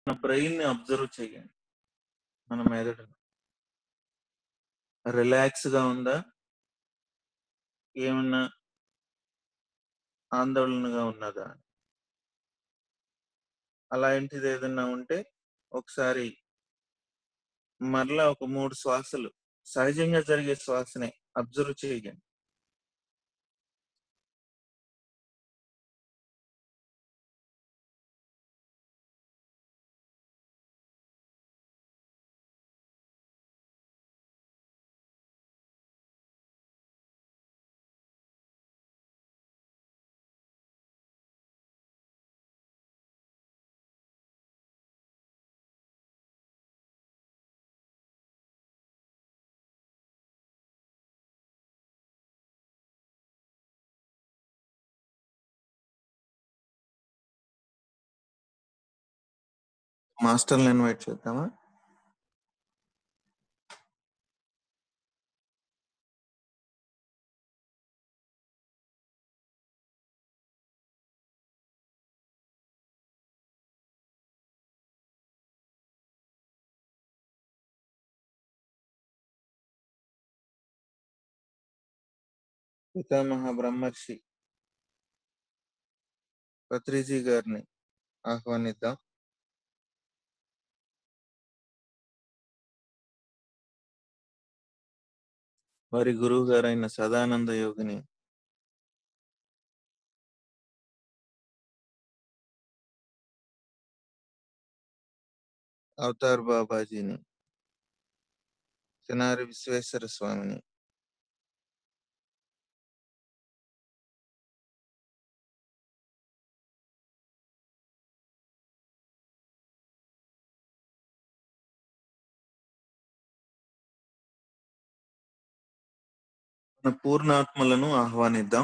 మన బ్రెయిన్ ని అబ్జర్వ్ చేయండి మన మెదడును రిలాక్స్ గా ఉందా ఏమన్నా ఆందోళనగా ఉన్నదా అలాంటిది ఏదన్నా ఉంటే ఒకసారి మరలా ఒక మూడు శ్వాసలు సహజంగా జరిగే శ్వాసనే అబ్జర్వ్ చేయండి మాస్టర్ని ఇన్వైట్ చేద్దామా పితామహ బ్రహ్మర్షి పత్రిజీ గారిని ఆహ్వానిద్దాం వారి గురువు గారైన సదానంద యోగిని అవతార్ బాబాజీని సినారి విశ్వేశ్వర స్వామిని మన పూర్ణాత్మలను ఆహ్వానిద్దాం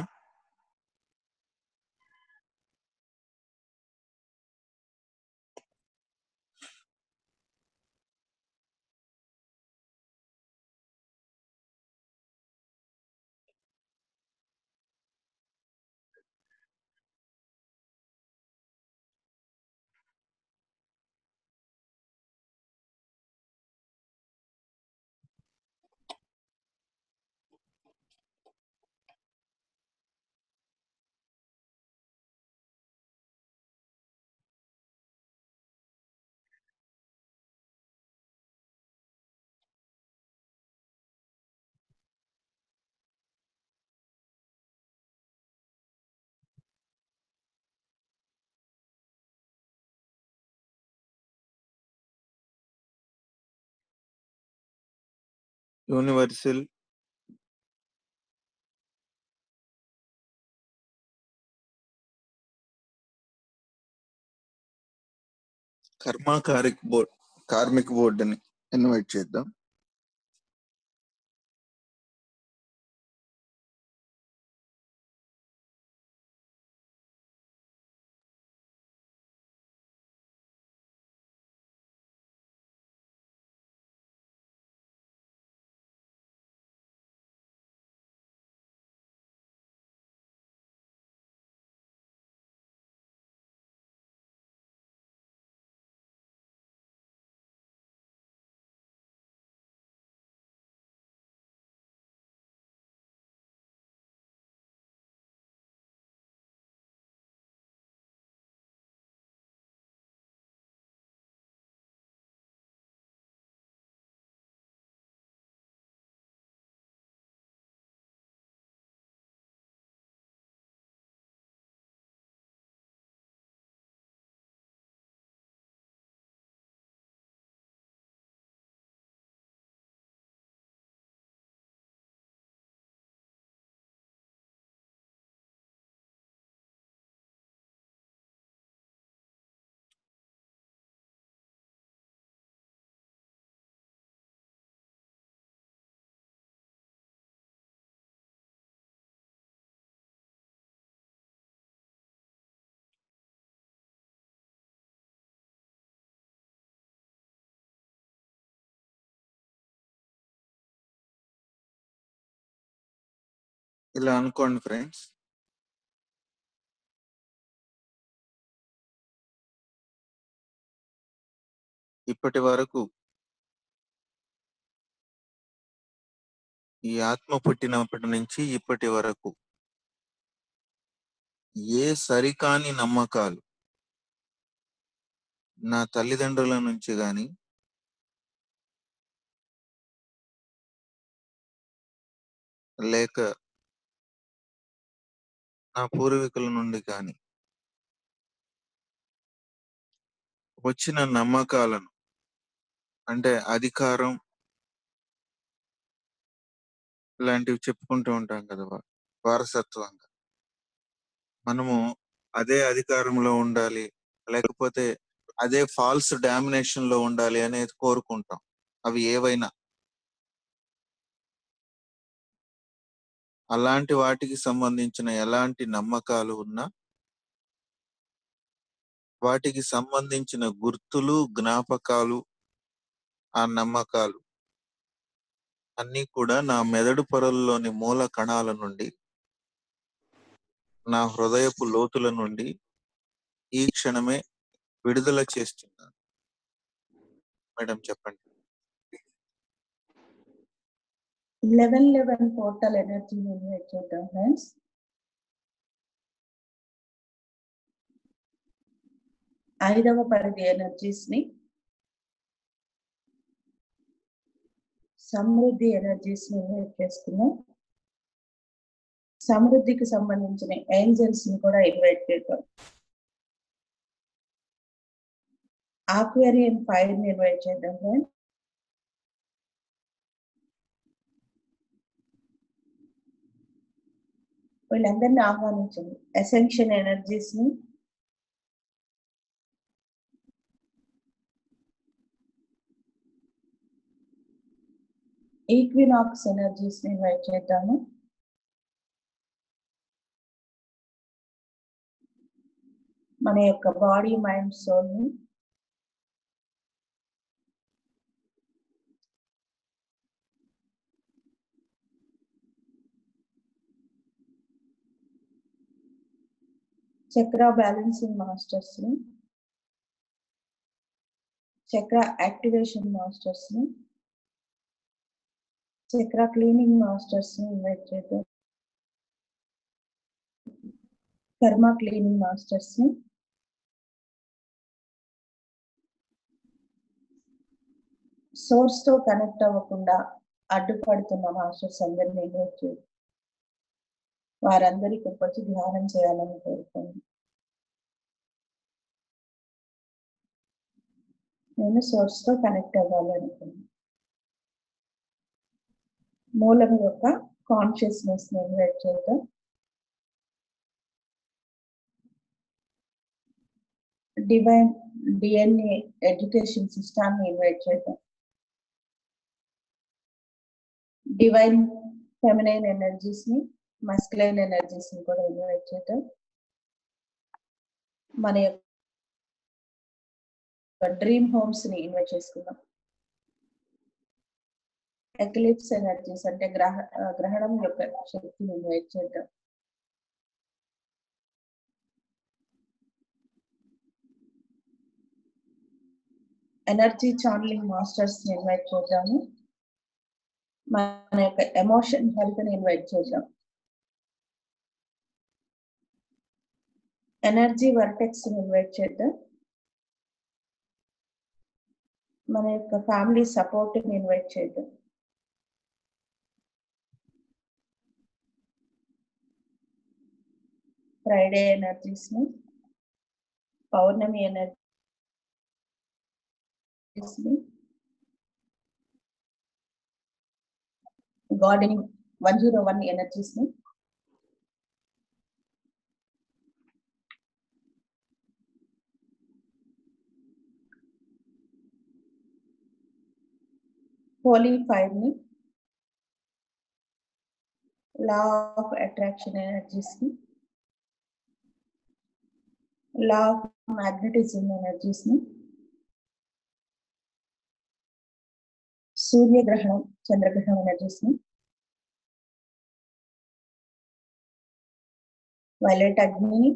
యూనివర్సల్ కర్మ కారిక్ బోర్డ్ కార్మిక్ బోర్డుని ఇన్వైట్ చేద్దాం ఇలా అనుకోండి ఫ్రెండ్స్ ఇప్పటి వరకు ఈ ఆత్మ పుట్టినప్పటి నుంచి ఇప్పటి వరకు ఏ సరికాని నమ్మకాలు నా తల్లిదండ్రుల నుంచి గాని లేక నా పూర్వీకుల నుండి కానీ వచ్చిన నమ్మకాలను అంటే అధికారం ఇలాంటివి చెప్పుకుంటూ ఉంటాం కదా వా- వారసత్వంగా మనము అదే అధికారంలో ఉండాలి లేకపోతే అదే ఫాల్స్ డామినేషన్ లో ఉండాలి అనేది కోరుకుంటాం అవి ఏవైనా అలాంటి వాటికి సంబంధించిన ఎలాంటి నమ్మకాలు ఉన్నా వాటికి సంబంధించిన గుర్తులు జ్ఞాపకాలు ఆ నమ్మకాలు అన్నీ కూడా నా మెదడు పొరల్లోని మూల కణాల నుండి నా హృదయపు లోతుల నుండి ఈ క్షణమే విడుదల చేస్తున్నాను మేడం చెప్పండి eleven eleven portal energy invite చేద్దాం ఫ్రెండ్స్ ఐదవ పరిధి ఎనర్జీస్ ని సమృద్ధి ఎనర్జీస్ ని ఇన్వైట్ చేస్తున్నాం సమృద్ధికి సంబంధించిన ఏంజల్స్ ని కూడా ఇన్వైట్ చేద్దాం ఆక్వేరియన్ ఫైర్ ని ఇన్వైట్ చేద్దాం ఫ్రెండ్స్ వీళ్ళందరినీ ఆహ్వానించండి ఎసెన్షియల్ ఎనర్జీస్ ని ఈక్వినాక్స్ ఎనర్జీస్ ని ఇన్వైట్ చేద్దాము మన యొక్క బాడీ మైండ్ సోల్ ని చక్ర బ్యాలెన్సింగ్ మాస్టర్స్ ని చక్ర యాక్టివేషన్ మాస్టర్స్ ని చక్ర క్లీనింగ్ మాస్టర్స్ ని ఇన్వైట్ చేద్దాం కర్మ క్లీనింగ్ మాస్టర్స్ ని సోర్స్ తో కనెక్ట్ అవ్వకుండా అడ్డుపడుతున్న మాస్టర్స్ అందరినీ ఇన్వైట్ చేద్దాం వారందరి ఇక్కడికి వచ్చి ధ్యానం చేయాలని కోరుకోండి నేను సోర్స్ తో కనెక్ట్ అవ్వాలి అనుకున్నాను మూలం యొక్క కాన్షియస్నెస్ ని ఇన్వైట్ చేద్దాం డివైన్ డిఎన్ఏ ఎడ్యుకేషన్ సిస్టాన్ని ఇన్వైట్ చేద్దాం డివైన్ ఫెమినైన్ ఎనర్జీస్ ని మస్కులైన్ ఎనర్జీస్ ని కూడా ఇన్వైట్ చేద్దాం మన యొక్క డ్రీమ్ హోమ్స్ ని ఇన్వైట్ చేసుకుందాం ఎక్లిప్స్ ఎనర్జీస్ అంటే గ్రహ ఆ, గ్రహణం యొక్క శక్తిని ఇన్వైట్ చేద్దాం ఎనర్జీ ఛానలింగ్ మాస్టర్స్ ని ఇన్వైట్ చేద్దాము మన యొక్క ఎమోషన్ హెల్త్ ని ఇన్వైట్ చేద్దాం ఎనర్జీ వర్టెక్స్ ని ఇన్వైట్ చేద్దాం మన యొక్క ఫ్యామిలీ సపోర్ట్ ని ఇన్వైట్ చేద్దాం ఫ్రైడే ఎనర్జీస్ ని పౌర్ణమి ఎనర్జీస్ ని gardening one zero one energies ని హోలీ ఫైర్ ని లా ఆఫ్ అట్రాక్షన్ ఎనర్జీస్ ని లా ఆఫ్ మ్యాగ్నెటిజం ఎనర్జీస్ ని సూర్యగ్రహణం చంద్రగ్రహణం ఎనర్జీస్ ని వైలెట్ అగ్నిని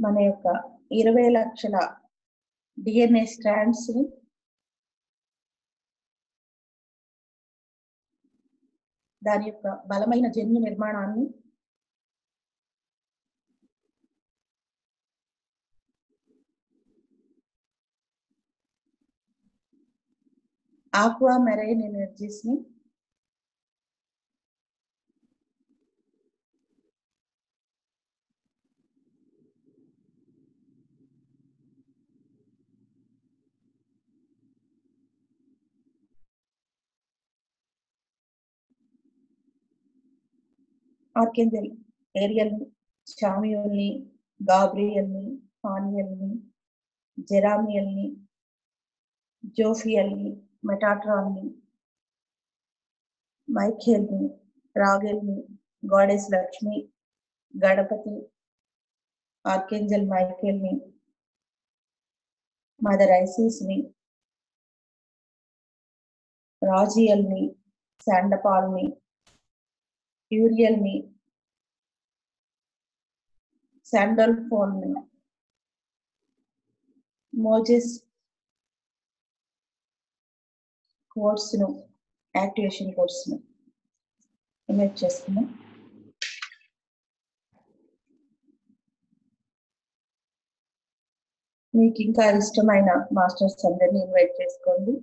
మన యొక్క ఇరవై లక్షల డిఎన్ఏ స్ట్రాండ్స్ ని దాని యొక్క బలమైన జన్యు నిర్మాణాన్ని ఆక్వా మెరైన్ ఎనర్జీస్ ని ఆర్కెంజల్ ఏరియల్ చామియోల్ని గాబ్రియల్ని ఫానియల్ని జెరామియల్ని జోఫియల్ని మెటాట్రాన్ని మైఖేల్ని రాగెల్ని గాడెస్ లక్ష్మి గణపతి ఆర్కేంజల్ మైఖేల్ని మదర్ ఐసిస్ని రాజియల్ని శాండపాల్ని యూరియల్ని శాండల్ ఫోన్ని మోజెస్ కోర్సును యాక్టివేషన్ కోర్సును ఇమేజ్ చేసుకున్నాం మీకు ఇంకా ఇష్టమైన మాస్టర్స్ అందరినీ ఇన్వైట్ చేసుకోండి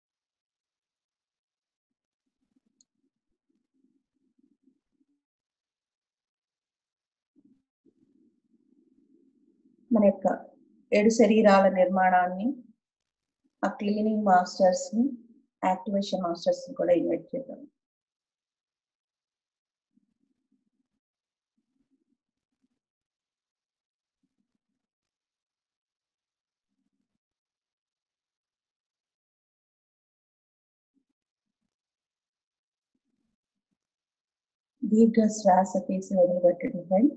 మన యొక్క ఏడు శరీరాల నిర్మాణాన్ని ఆ క్లీనింగ్ మాస్టర్స్ ని యాక్టివేషన్ మాస్టర్స్ ని కూడా ఇన్వైట్ చేద్దాం దీర్ఘ శ్వాస తీసి వదిలిపెట్టండి ఫ్రెండ్స్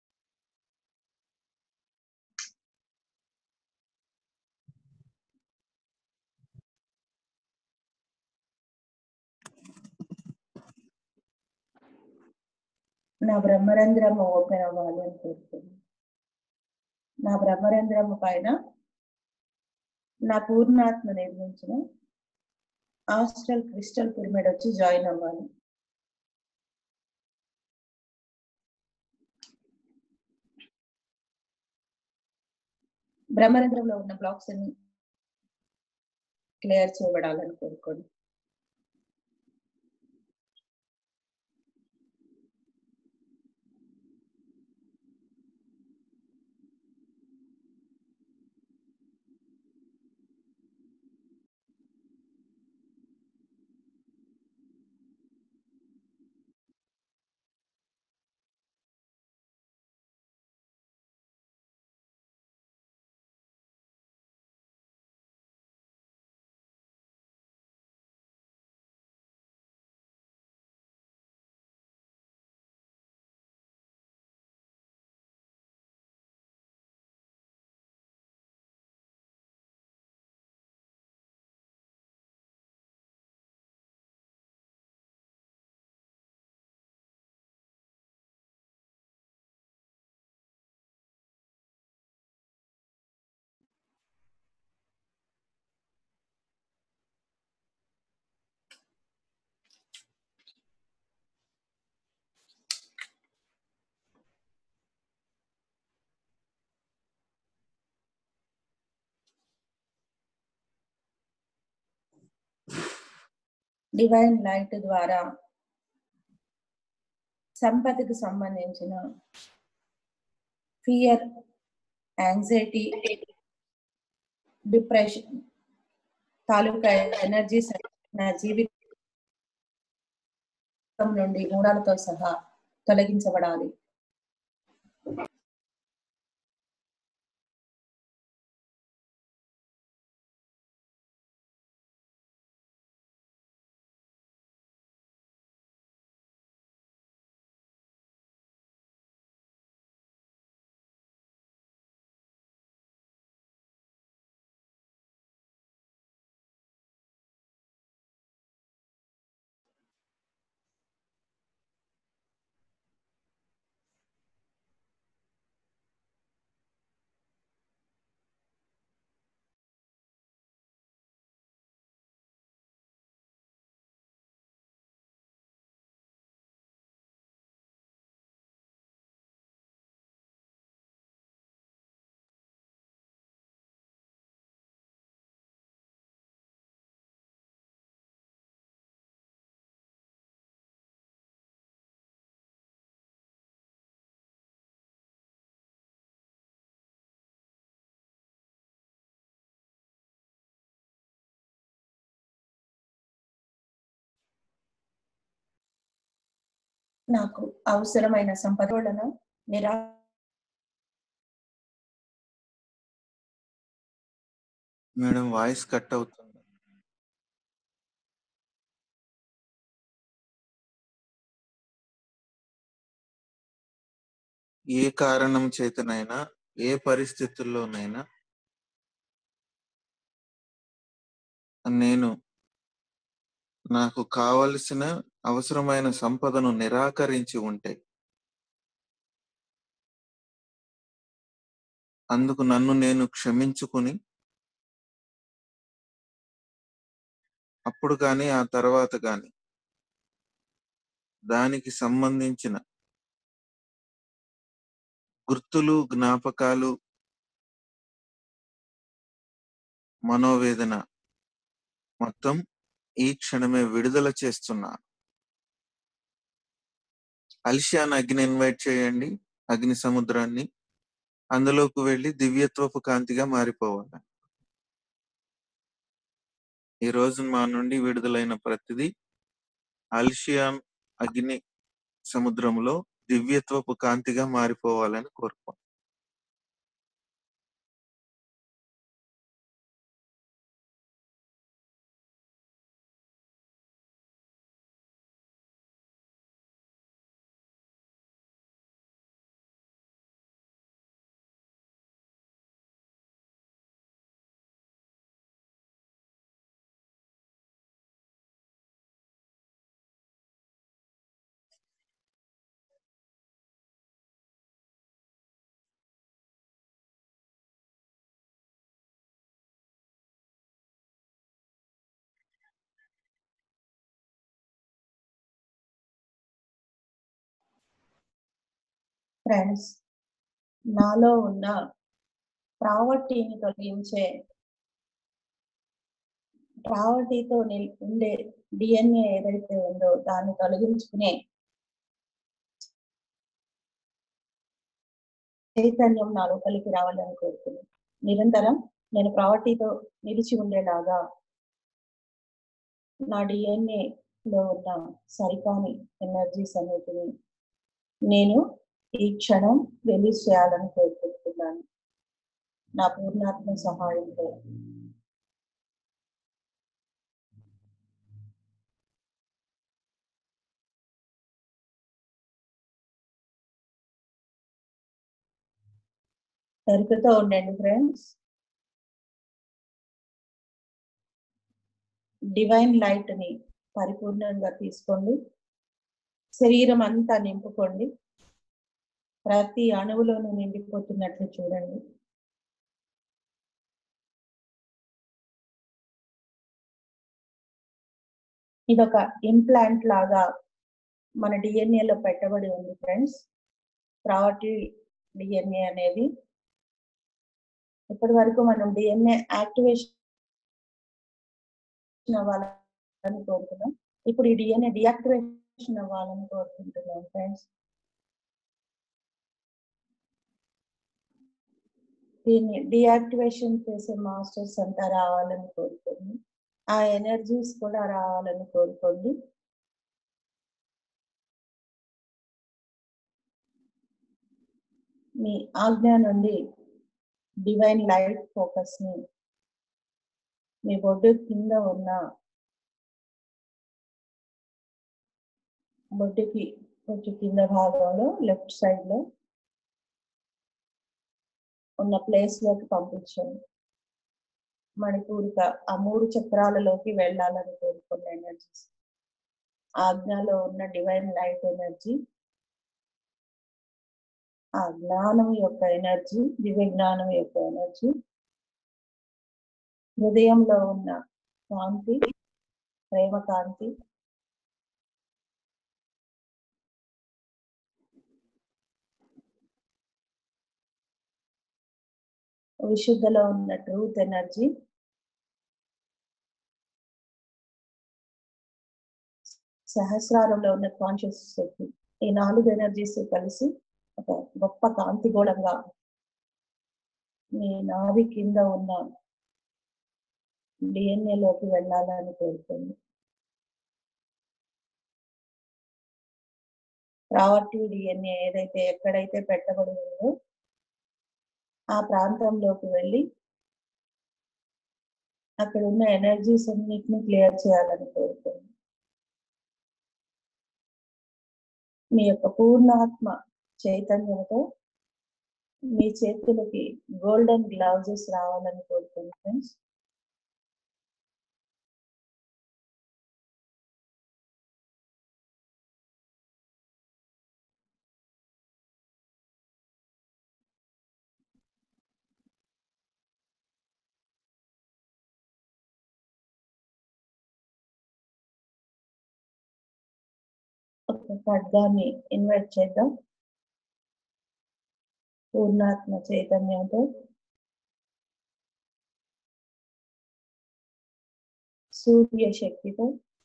నా బ్రహ్మరంధ్రము ఓపెన్ అవ్వాలి అని కోరుతున్నాను నా బ్రహ్మరంధ్రము పైన నా పూర్ణాత్మ నిర్మించిన ఆస్ట్రల్ క్రిస్టల్ పిరమిడ్ వచ్చి జాయిన్ అవ్వాలి బ్రహ్మరంధ్రంలో ఉన్న బ్లాక్స్ అన్ని క్లియర్ చేయబడాలని కోరుకోండి డివైన్ లైట్ ద్వారా సంపదకు సంబంధించిన ఫియర్ యాంగ్జైటీ డిప్రెషన్ తాలూకా ఎనర్జీస్ నా జీవితం నుండి మూడాలతో సహా తొలగించబడాలి నాకు అవసరమైన సంపదలను నిరా మేడం వాయిస్ కట్ అవుతుంది ఏ కారణం చేతనైనా ఏ పరిస్థితుల్లోనైనా నేను నాకు కావలసిన అవసరమైన సంపదను నిరాకరించి ఉంటే అందుకు నన్ను నేను క్షమించుకుని అప్పుడు కానీ ఆ తర్వాత కానీ దానికి సంబంధించిన గుర్తులు జ్ఞాపకాలు మనోవేదన మొత్తం ఈ క్షణమే విడుదల చేస్తున్నా అల్షియాన్ అగ్ని ఇన్వైట్ చేయండి అగ్ని సముద్రాన్ని అందులోకి వెళ్ళి దివ్యత్వపు కాంతిగా మారిపోవాలి ఈ రోజు మా నుండి విడుదలైన ప్రతిదీ అల్షియాన్ అగ్ని సముద్రంలో దివ్యత్వపు కాంతిగా మారిపోవాలని కోరుకో ఫ్రెండ్స్ నాలో ఉన్న ప్రావర్టీని తొలగించే ప్రావర్టీతో ఉండే డిఎన్ఏ ఏదైతే ఉందో దాన్ని తొలగించుకునే చైతన్యం నా లోపలికి రావాలని కోరుతున్నాను నిరంతరం నేను ప్రావర్టీతో నిలిచి ఉండేలాగా నా డిఎన్ఏ లో ఉన్న సరికాని ఎనర్జీస్ అన్నిటిని నేను ఈ క్షణం రిలీజ్ చేయాలని కోరుకుంటున్నాను నా పూర్ణాత్మ సహాయంతో ఎరుకతో ఉండండి ఫ్రెండ్స్ డివైన్ లైట్ ని పరిపూర్ణంగా తీసుకోండి శరీరం అంతా నింపుకోండి ప్రతి అణువులోనూ నిండిపోతున్నట్లు చూడండి ఇదొక ఇంప్లాంట్ లాగా మన డిఎన్ఏలో పెట్టబడి ఉంది ఫ్రెండ్స్ ప్రావర్టీ డిఎన్ఏ అనేది ఇప్పటి వరకు మనం డిఎన్ఏ యాక్టివేషన్ అవ్వాలని కోరుకున్నాం ఇప్పుడు ఈ డిఎన్ఏ డియాక్టివేషన్ అవ్వాలని కోరుకుంటున్నాం ఫ్రెండ్స్ దీన్ని డియాక్టివేషన్ చేసే మాస్టర్స్ అంతా రావాలని కోరుకోండి ఆ ఎనర్జీస్ కూడా రావాలని కోరుకోండి మీ ఆజ్ఞ నుండి డివైన్ లైట్ ఫోకస్ ని మీ బొడ్డు కింద ఉన్న బొడ్డుకి కొంచెం కింద భాగంలో లెఫ్ట్ సైడ్ లో ఉన్న ప్లేస్ లోకి పంపించండి మణిపూరిక ఆ మూడు చక్రాలలోకి వెళ్ళాలని కోరుకున్న ఎనర్జీస్ ఆజ్ఞలో ఉన్న డివైన్ లైట్ ఎనర్జీ ఆ జ్ఞానం యొక్క ఎనర్జీ దివ్య జ్ఞానం యొక్క ఎనర్జీ హృదయంలో ఉన్న కాంతి ప్రేమ కాంతి విశుద్ధలో ఉన్న ట్రూత్ ఎనర్జీ సహస్రారంలో ఉన్న కాన్షియస్ శక్తి ఈ నాలుగు ఎనర్జీస్ కలిసి ఒక గొప్ప కాంతి గోళంగా మీ నాభి కింద ఉన్న డిఎన్ఏలోకి వెళ్ళాలని కోరుతుంది ప్రావర్టీ డిఎన్ఏ ఏదైతే ఎక్కడైతే పెట్టబడి ఉందో ఆ ప్రాంతంలోకి వెళ్ళి అక్కడ ఉన్న ఎనర్జీస్ అన్నిటిని క్లియర్ చేయాలని కోరుతుంది మీ యొక్క పూర్ణాత్మ చైతన్యంతో మీ చేతులకి గోల్డెన్ గ్లౌజెస్ రావాలని కోరుతుంది ఫ్రెండ్స్ ఒక ఖడ్గాన్ని ఇన్వైట్ చేద్దాం పూర్ణాత్మ చైతన్యంతో సూర్య శక్తితో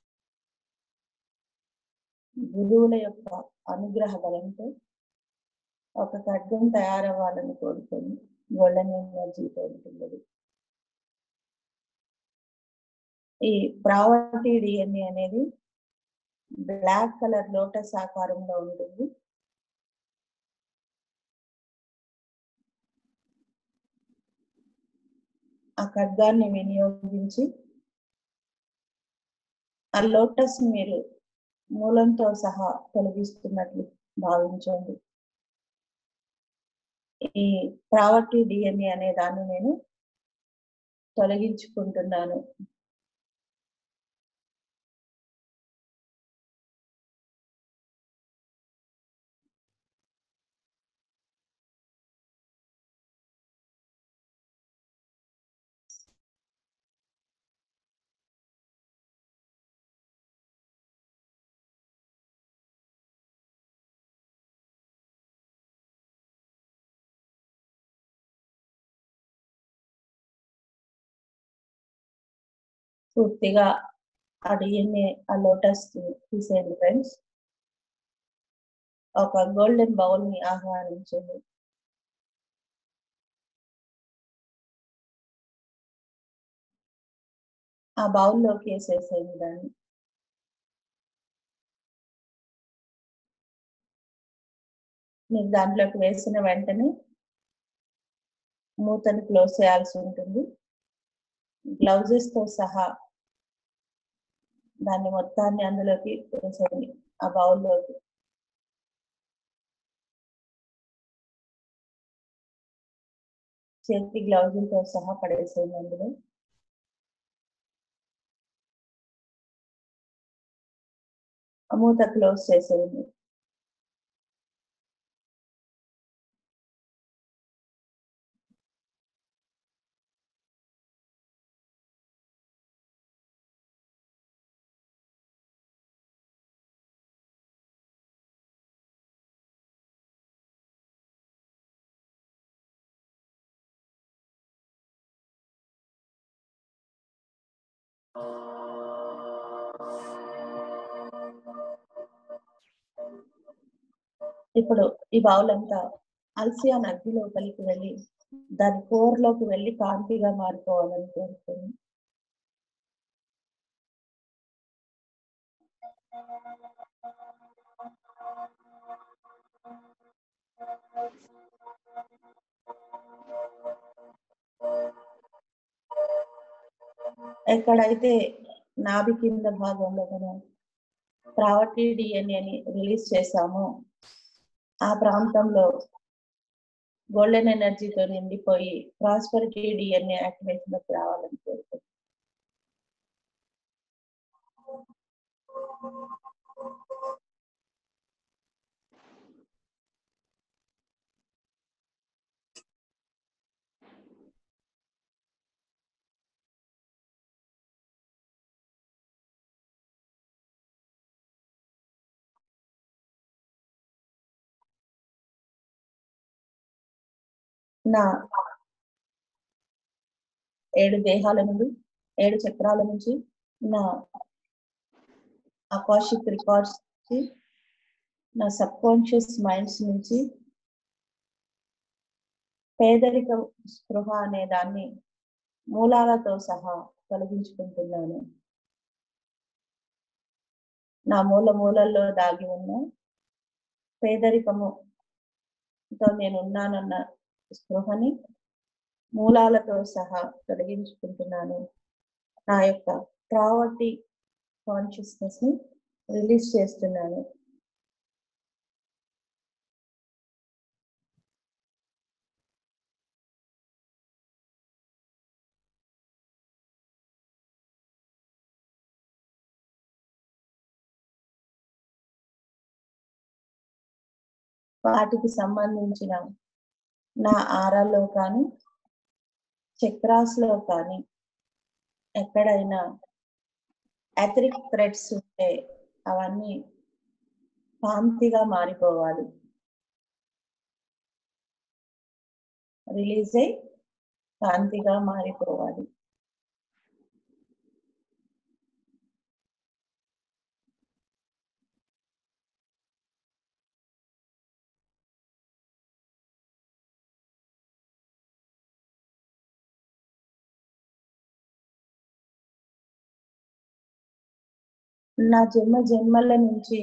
గురువుల యొక్క అనుగ్రహ బలంతో ఒక ఖడ్గం తయారవ్వాలని కోరుతుంది గోల్డెన్ ఎనర్జీతో ఉంటుంది ఈ ప్రావర్టీ డిఎన్ఏ అనేది బ్లాక్ కలర్ లోటస్ ఆకారంలో ఉంటుంది ఆ ఖడ్గాన్ని వినియోగించి ఆ లోటస్ మీరు మూలంతో సహా తొలగిస్తున్నట్లు భావించండి ఈ ప్రావర్టీ డిఎన్ఏ అనే దాన్ని నేను తొలగించుకుంటున్నాను పూర్తిగా ఆ డిఎన్ఏ ఆ లోటస్ తీసేయండి ఫ్రెండ్స్ ఒక గోల్డెన్ బౌల్ ని ఆహ్వానించండి ఆ బౌల్లోకి వేసేసేయండి దాన్ని మీరు దాంట్లోకి వేసిన వెంటనే మూతను క్లోజ్ చేయాల్సి ఉంటుంది గ్లౌజెస్ తో సహా దాన్ని మొత్తాన్ని అందులోకి వేసేయండి ఆ బౌల్లోకి చేతి గ్లౌజులతో సహా పడేసేయండి అందులో ఆ మూత క్లోజ్ చేసేయండి ఇప్పుడు ఈ బౌల్ అంతా అల్సియాన్ అగ్ని లోపలికి వెళ్ళి దాని కోర్లోకి వెళ్ళి కాంతిగా మారిపోవాలని కోరుతుంది ఎక్కడైతే నాభి కింద భాగంలో మనం ప్రావర్టీ డిఎన్ఏని రిలీజ్ చేశామో ఆ ప్రాంతంలో గోల్డెన్ ఎనర్జీతో నిండిపోయి ప్రాస్పరిటీ డిఎన్ఏ యాక్టివేషన్ లోకి రావాలని కోరుకుంటున్నాను నా ఏడు దేహాల నుండి ఏడు చక్రాల నుంచి నా అకాషిక్ రికార్డ్స్ నుంచి నా సబ్ కాన్షియస్ మైండ్స్ నుంచి పేదరిక స్పృహ అనే దాన్ని మూలాలతో సహా తొలగించుకుంటున్నాను నా మూల మూలల్లో దాగి ఉన్న పేదరికము తో నేను ఉన్నానన్న స్పృహని మూలాలతో సహా తొలగించుకుంటున్నాను నా యొక్క ప్రావర్టీ కాన్షియస్నెస్ ని రిలీజ్ చేస్తున్నాను వాటికి సంబంధించిన నా ఆరాలో కానీ చక్రాస్ లో కానీ ఎక్కడైనా ఎథరిక్ థ్రెడ్స్ ఉంటే అవన్నీ కాంతిగా మారిపోవాలి రిలీజ్ అయి కాంతిగా మారిపోవాలి నా జన్మ జన్మల నుంచి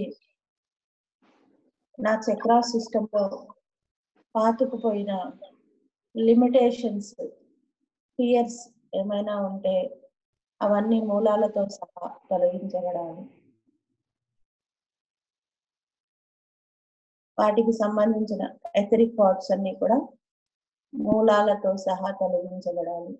నా చక్రా సిస్టంలో పాతుకుపోయిన లిమిటేషన్స్ ఫియర్స్ ఏమైనా ఉంటే అవన్నీ మూలాలతో సహా తొలగించబడాలి వాటికి సంబంధించిన ఎథరిక్ థాట్స్ అన్ని కూడా మూలాలతో సహా తొలగించబడాలి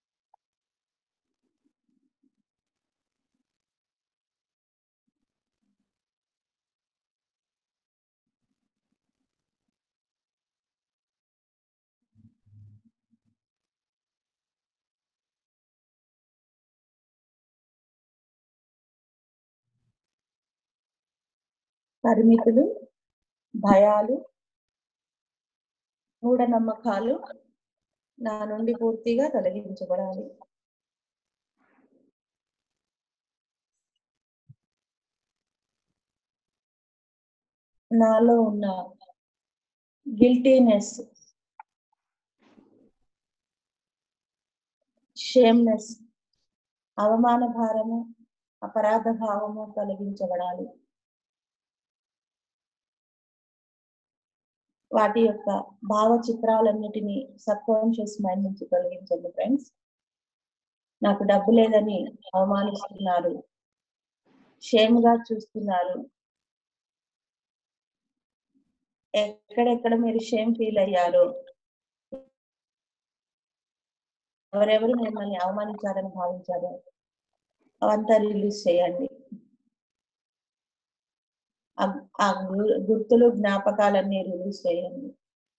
పరిమితులు భయాలు మూఢనమ్మకాలు నా నుండి పూర్తిగా తొలగించబడాలి నాలో ఉన్న గిల్టీనెస్ షేమ్నెస్ అవమాన భారము అపరాధ భావము తొలగించబడాలి వాటి యొక్క భావ చిత్రాలన్నిటినీ సబ్ కాన్షియస్ మైండ్ నుంచి తొలగించండి ఫ్రెండ్స్ నాకు డబ్బు లేదని అవమానిస్తున్నారు షేమ్ గా చూస్తున్నారు ఎక్కడెక్కడ మీరు షేమ్ ఫీల్ అయ్యారో ఎవరెవరు మిమ్మల్ని అవమానించారని భావించారో అవంతా రిలీజ్ చేయండి ఆ- ఆ గు- గుర్తులు జ్ఞాపకాలన్నీ రిలీజ్ చేయండి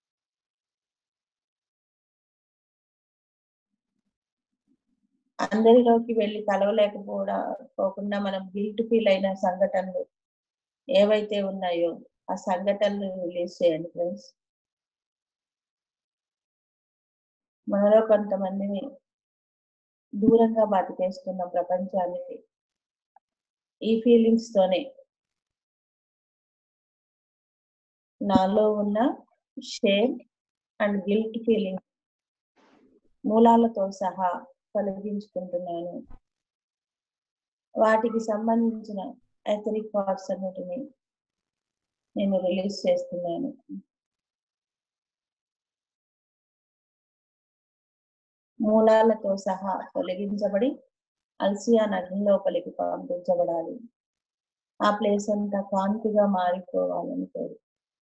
అందరిలోకి వెళ్ళి కలవలేకపోవడం పోకుండా మనం గిల్ట్ ఫీల్ అయిన సంఘటనలు ఏవైతే ఉన్నాయో ఆ సంఘటనలు రిలీజ్ చేయండి ఫ్రెండ్స్ మనలో కొంతమందిని దూరంగా బతికేస్తున్న ప్రపంచానికి ఈ ఫీలింగ్స్ తోనే నాలో ఉన్న షేమ్ అండ్ గిల్ట్ ఫీలింగ్ మూలాలతో సహా తొలగించుకుంటున్నాను వాటికి సంబంధించిన ఎథరిక్ థాట్స్ అన్నిటిని నేను రిలీజ్ చేస్తున్నాను మూలాలతో సహా తొలగించబడి అల్సియా నది లోపలికి పంపించబడాలి ఆ ప్లేస్ అంతా కాంతిగా మారిపోవాలని కోరు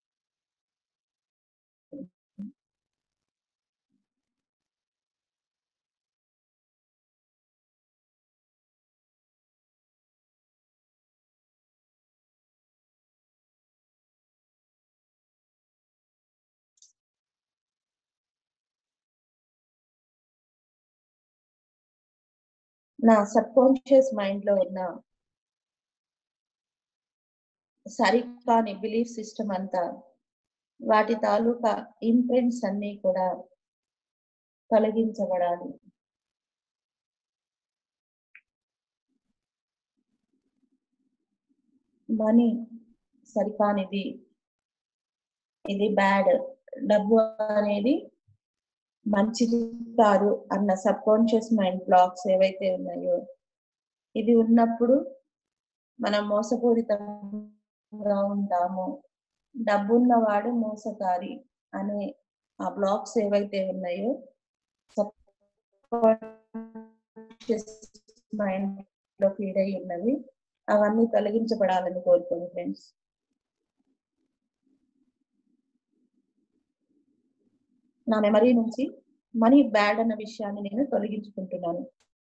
నా సబ్ కాన్షియస్ మైండ్ లో ఉన్న సరికాని బిలీఫ్ సిస్టమ్ అంతా వాటి తాలూకా ఇంప్రింట్స్ అన్ని కూడా తొలగించబడాలి మనీ సరికానిది ఇది బ్యాడ్ డబ్బు అనేది మంచిది కాదు అన్న సబ్ కాన్షియస్ మైండ్ బ్లాక్స్ ఏవైతే ఉన్నాయో ఇది ఉన్నప్పుడు మనం మోసపూరితంగా ఉంటాము డబ్బున్నవాడు మోసకారి అనే ఆ బ్లాక్స్ ఏవైతే ఉన్నాయో మైండ్ లో ఫీడ్ అయి ఉన్నవి అవన్నీ తొలగించబడాలని కోరుకోండి ఫ్రెండ్స్ నా మెమరీ నుంచి మనీ బ్యాడ్ అన్న విషయాన్ని నేను తొలగించుకుంటున్నాను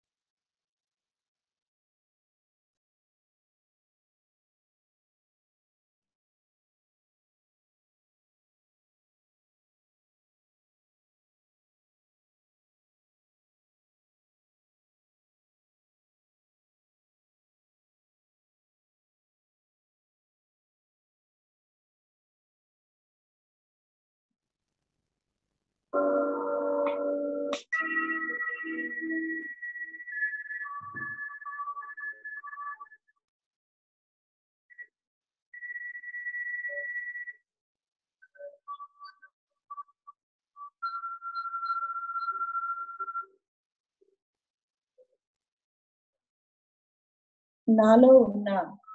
నాలో ఉన్న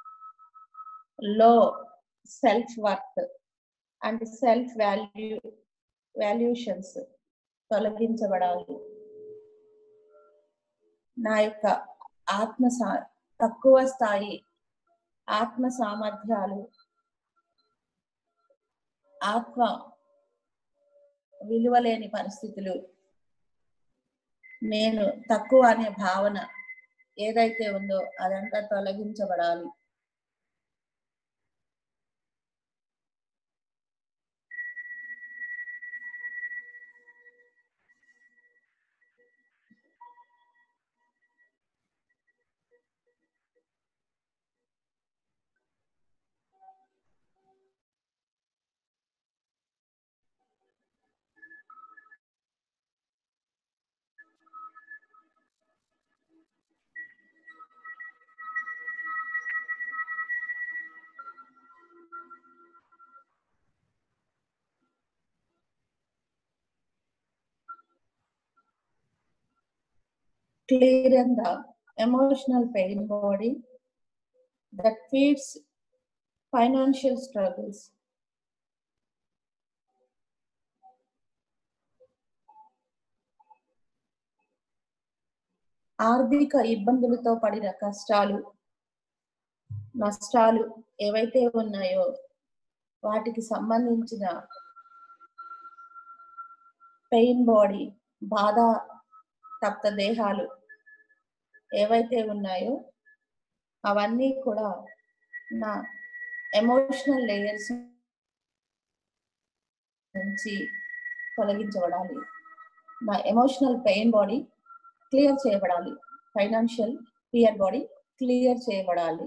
low self worth and self value valuations తొలగించబడాలి నా యొక్క ఆత్మ సా తక్కువ స్థాయి ఆత్మ సామర్థ్యాలు ఆత్మ విలువలేని పరిస్థితులు నేను తక్కువ అనే భావన ఏదైతే ఉందో అదంతా తొలగించబడాలి clearing the emotional pain body that feeds financial struggles. ఆర్థిక ఇబ్బందులతో పడిన కష్టాలు నష్టాలు ఏవైతే ఉన్నాయో వాటికి సంబంధించిన పెయిన్ బాడీ బాధ తప్త దేహాలు ఏవైతే ఉన్నాయో అవన్నీ కూడా నా ఎమోషనల్ లేయర్స్ నుంచి తొలగించబడాలి నా ఎమోషనల్ పెయిన్ బాడీ క్లియర్ చేయబడాలి ఫైనాన్షియల్ ఫియర్ బాడీ క్లియర్ చేయబడాలి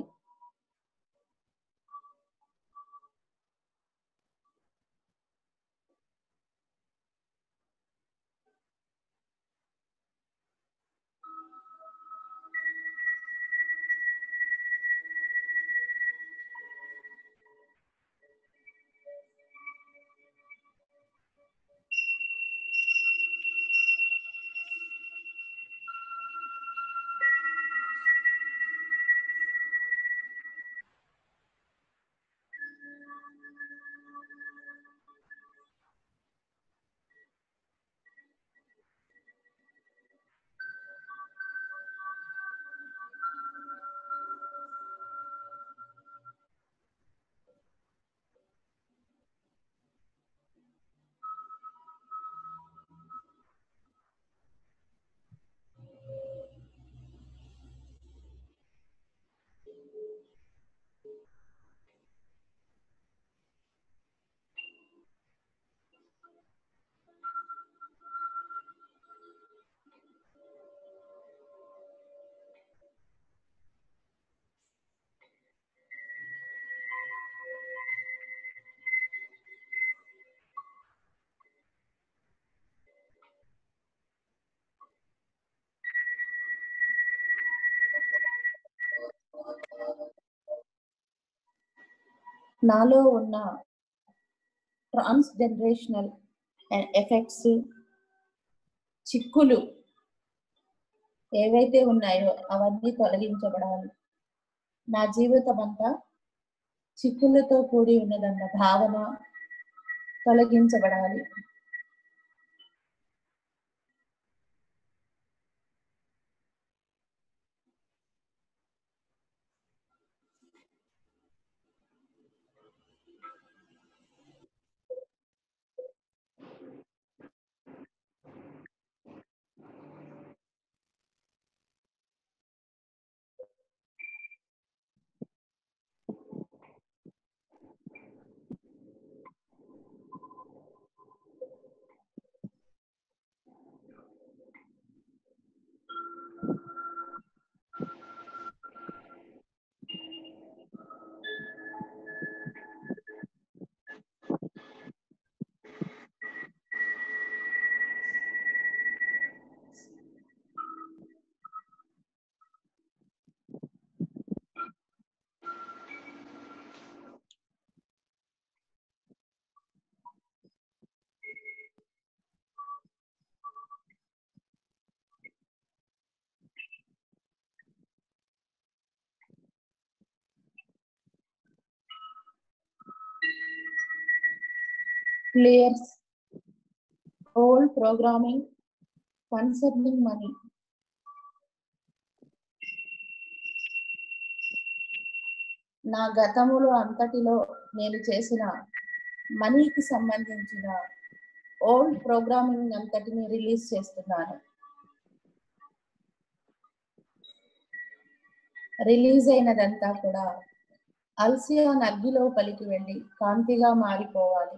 నాలో ఉన్న ట్రాన్స్ జనరేషనల్ ఎఫెక్ట్స్ చిక్కులు ఏవైతే ఉన్నాయో అవన్నీ తొలగించబడాలి నా జీవితం అంతా చిక్కులతో కూడి ఉన్నదన్న భావన తొలగించబడాలి clears old programming concerning money. నా గతములో అంతటిలో నేను చేసిన మనీకి సంబంధించిన ఓల్డ్ ప్రోగ్రామింగ్ అంతటిని రిలీజ్ చేస్తున్నాను రిలీజ్ అయినదంతా కూడా అల్సియాన్ అగ్గిలో పలికి వెళ్ళి కాంతిగా మారిపోవాలి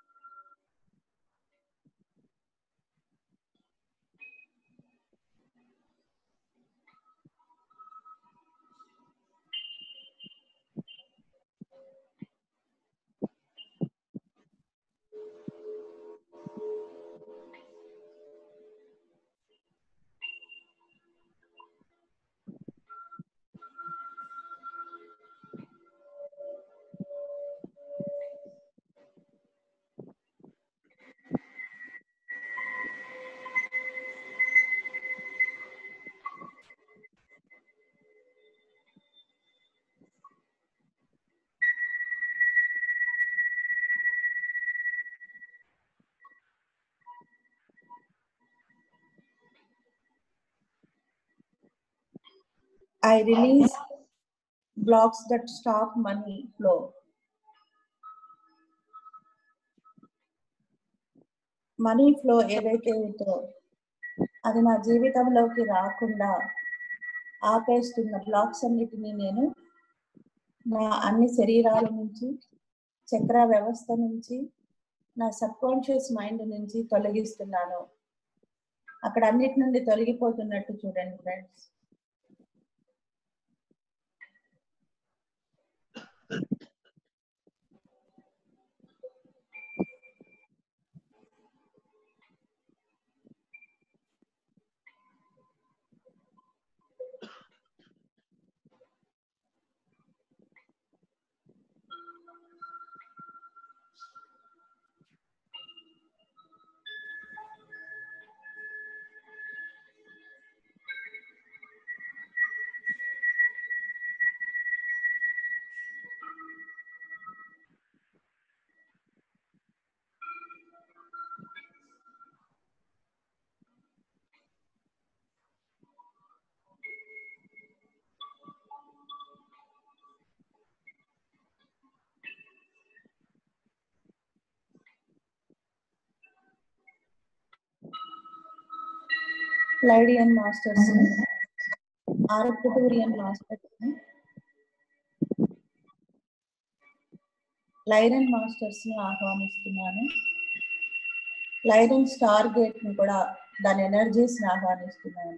I release blocks that stop money flow. Money flow ఏదైతే ఉందో అది నా జీవితంలోకి రాకుండా ఆపేస్తున్న బ్లాక్స్ అన్నిటినీ నేను నా అన్ని శరీరాల నుంచి చక్ర వ్యవస్థ నుంచి నా సబ్ కాన్షియస్ మైండ్ నుంచి తొలగిస్తున్నాను అక్కడ అన్నిటి నుండి తొలగిపోతున్నట్టు చూడండి ఫ్రెండ్స్ లైడియన్ masters Arcturian masters Lyran masters ని ఆహ్వానిస్తున్నాను లైరన్ స్టార్ గేట్ ని కూడా దాని ఎనర్జీస్ ని ఆహ్వానిస్తున్నాను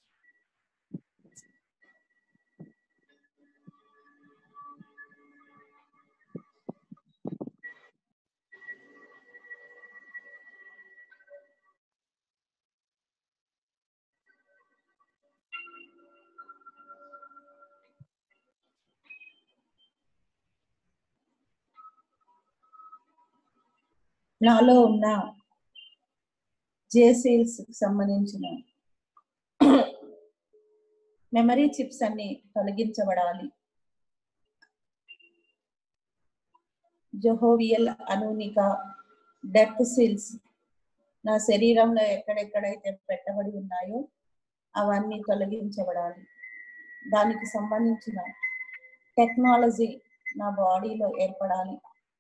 నాలో ఉన్న జేసీల్స్ సంబంధించిన మెమరీ చిప్స్ అన్ని తొలగించబడాలి జొహోవియల్ అనూనిక డెత్ సిల్స్ నా శరీరంలో ఎక్కడెక్కడైతే పెట్టబడి ఉన్నాయో అవన్నీ తొలగించబడాలి దానికి సంబంధించిన టెక్నాలజీ నా బాడీలో ఏర్పడాలి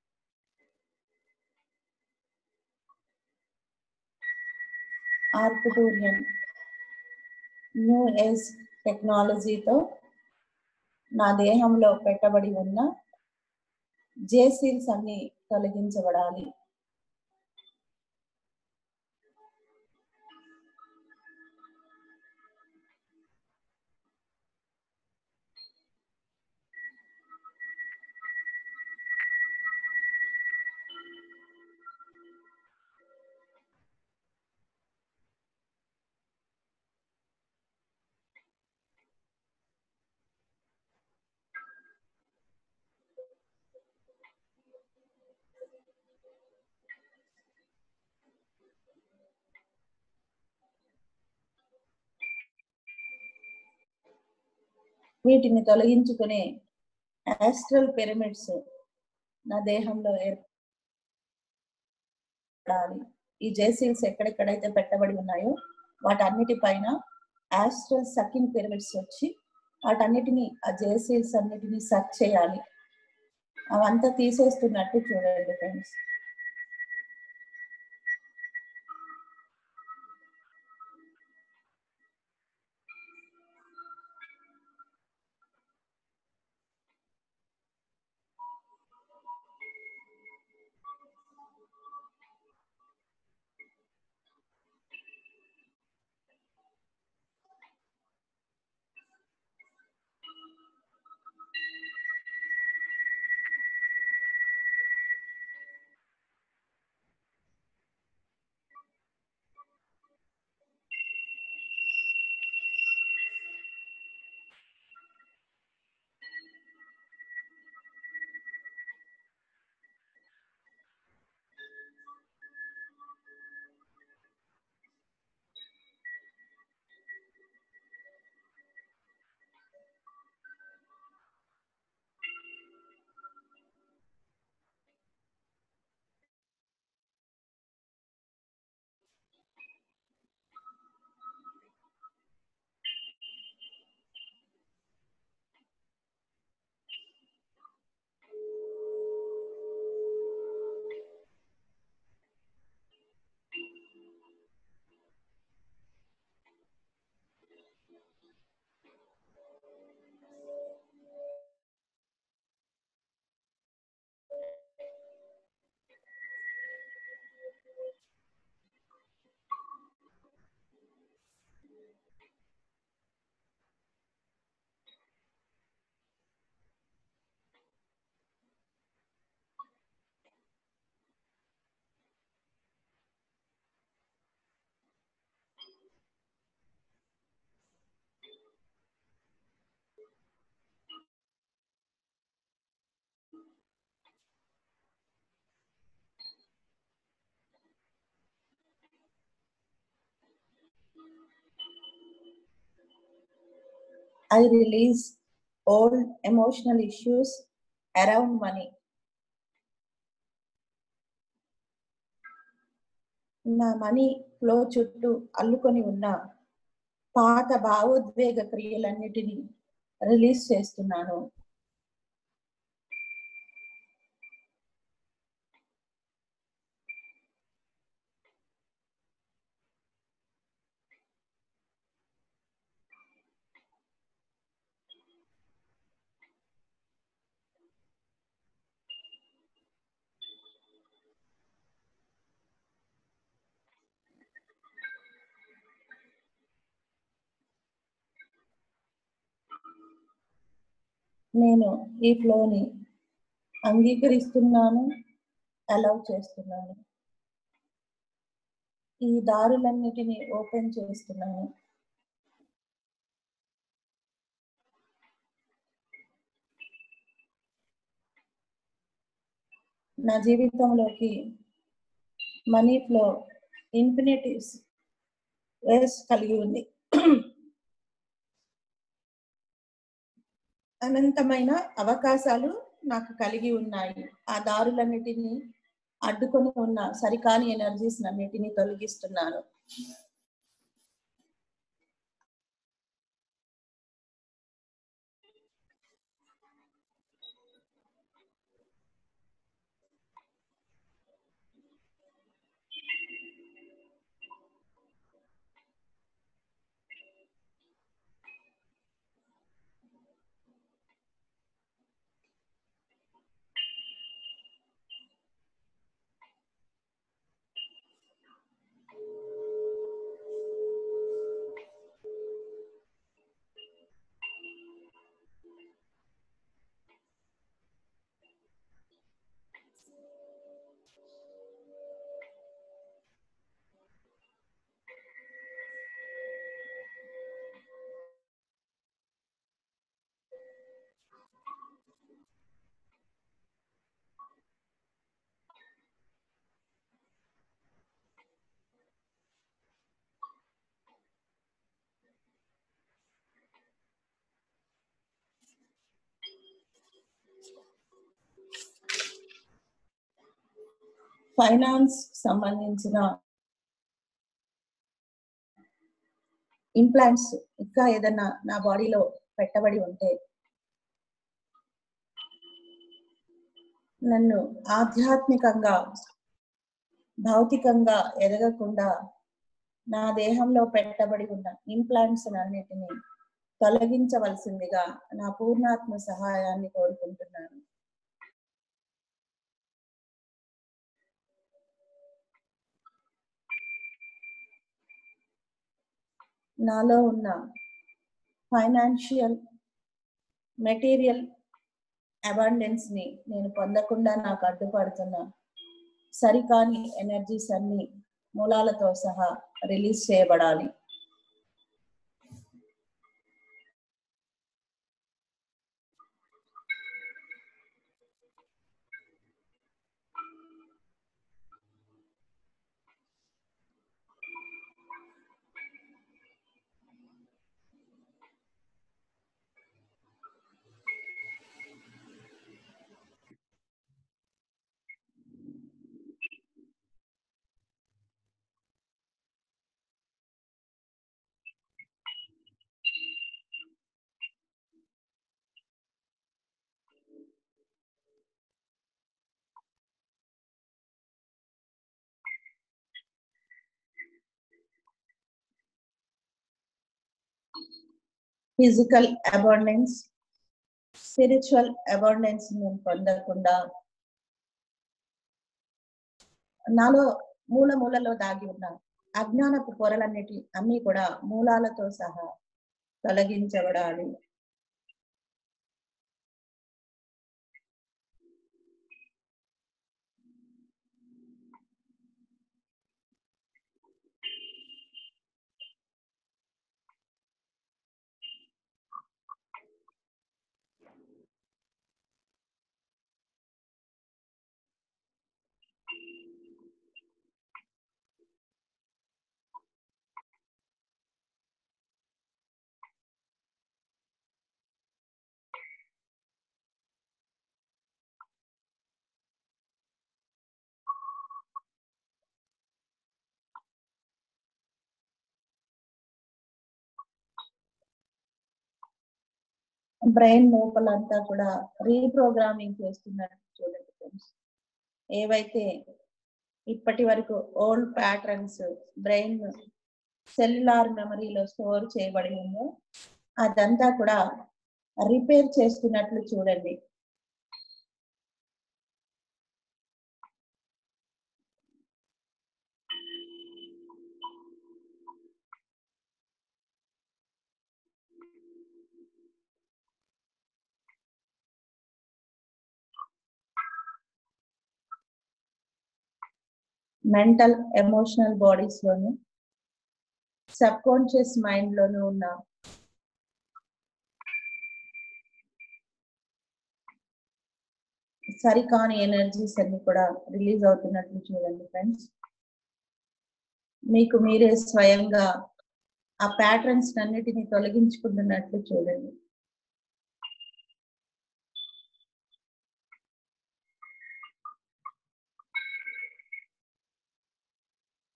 ఆర్కిటూరియన్ న్యూ ఏజ్ టెక్నాలజీతో నా దేహంలో పెట్టబడి ఉన్న జేసీల్స్ అన్ని తొలగించబడాలి వీటిని తొలగించుకునే ఆస్ట్రల్ పిరమిడ్స్ నా దేహంలో ఏర్పడాలి ఈ జేసీల్స్ ఎక్కడెక్కడైతే పెట్టబడి ఉన్నాయో వాటన్నిటిపైన ఆస్ట్రల్ సకింగ్ పిరమిడ్స్ వచ్చి వాటన్నిటిని ఆ జేసీల్స్ అన్నిటిని సక్ చేయాలి అవంతా తీసేస్తున్నట్టు చూడండి friends I release all emotional issues around money. నా మనీ ఫ్లో చుట్టూ అల్లుకొని ఉన్న పాత భావోద్వేగ క్రియలన్నిటినీ రిలీజ్ చేస్తున్నాను నేను ఈ ఫ్లోని అంగీకరిస్తున్నాను అలౌ చేస్తున్నాను ఈ దారులన్నిటినీ ఓపెన్ చేస్తున్నాను నా జీవితంలోకి మనీ ఫ్లో ఇన్ఫినిటీస్ వేస్ కలిగి ఉంది అనంతమైన అవకాశాలు నాకు కలిగి ఉన్నాయి ఆ దారులన్నిటినీ అడ్డుకొని ఉన్న సరికాని ఎనర్జీస్ అన్నిటినీ తొలగిస్తున్నాను ఫైనాన్స్ సంబంధించిన ఇంప్లాంట్స్ ఇంకా ఏదైనా నా బాడీలో పెట్టబడి ఉంటే నన్ను ఆధ్యాత్మికంగా భౌతికంగా ఎదగకుండా నా దేహంలో పెట్టబడి ఉన్న ఇంప్లాంట్స్ అన్నిటిని తొలగించవలసిందిగా నా పూర్ణాత్మ సహాయాన్ని కోరుకుంటున్నాను నాలో ఉన్న ఫైనాన్షియల్ మెటీరియల్ అబాండెన్స్ ని నేను పొందకుండా నాకు అడ్డుపడుతున్న సరికాని ఎనర్జీస్ అన్ని మూలాలతో సహా రిలీజ్ చేయబడాలి ఫిజికల్ అబాండెన్స్ స్పిరిచువల్ అబాండెన్స్ నేను పొందకుండా నాలో మూల మూలలో దాగి ఉన్న అజ్ఞానపు పొరలన్నిటి అన్ని కూడా మూలాలతో సహా తొలగించబడాలి బ్రెయిన్ లోపలంతా కూడా రీప్రోగ్రామింగ్ చేస్తున్నట్టు చూడండి ఫ్రెండ్స్ ఏవైతే ఇప్పటి వరకు ఓల్డ్ ప్యాటర్న్స్ బ్రెయిన్ సెల్యులార్ మెమరీలో స్టోర్ చేయబడి ఉందో అదంతా కూడా రిపేర్ చేస్తున్నట్లు చూడండి మెంటల్ ఎమోషనల్ బాడీస్ లోను సబ్ కాన్షియస్ మైండ్ లోను ఉన్న సరికాని ఎనర్జీస్ అన్ని కూడా రిలీజ్ అవుతున్నట్లు చూడండి ఫ్రెండ్స్ మీకు మీరే స్వయంగా ఆ ప్యాటర్న్స్ అన్నిటిని తొలగించుకుంటున్నట్లు చూడండి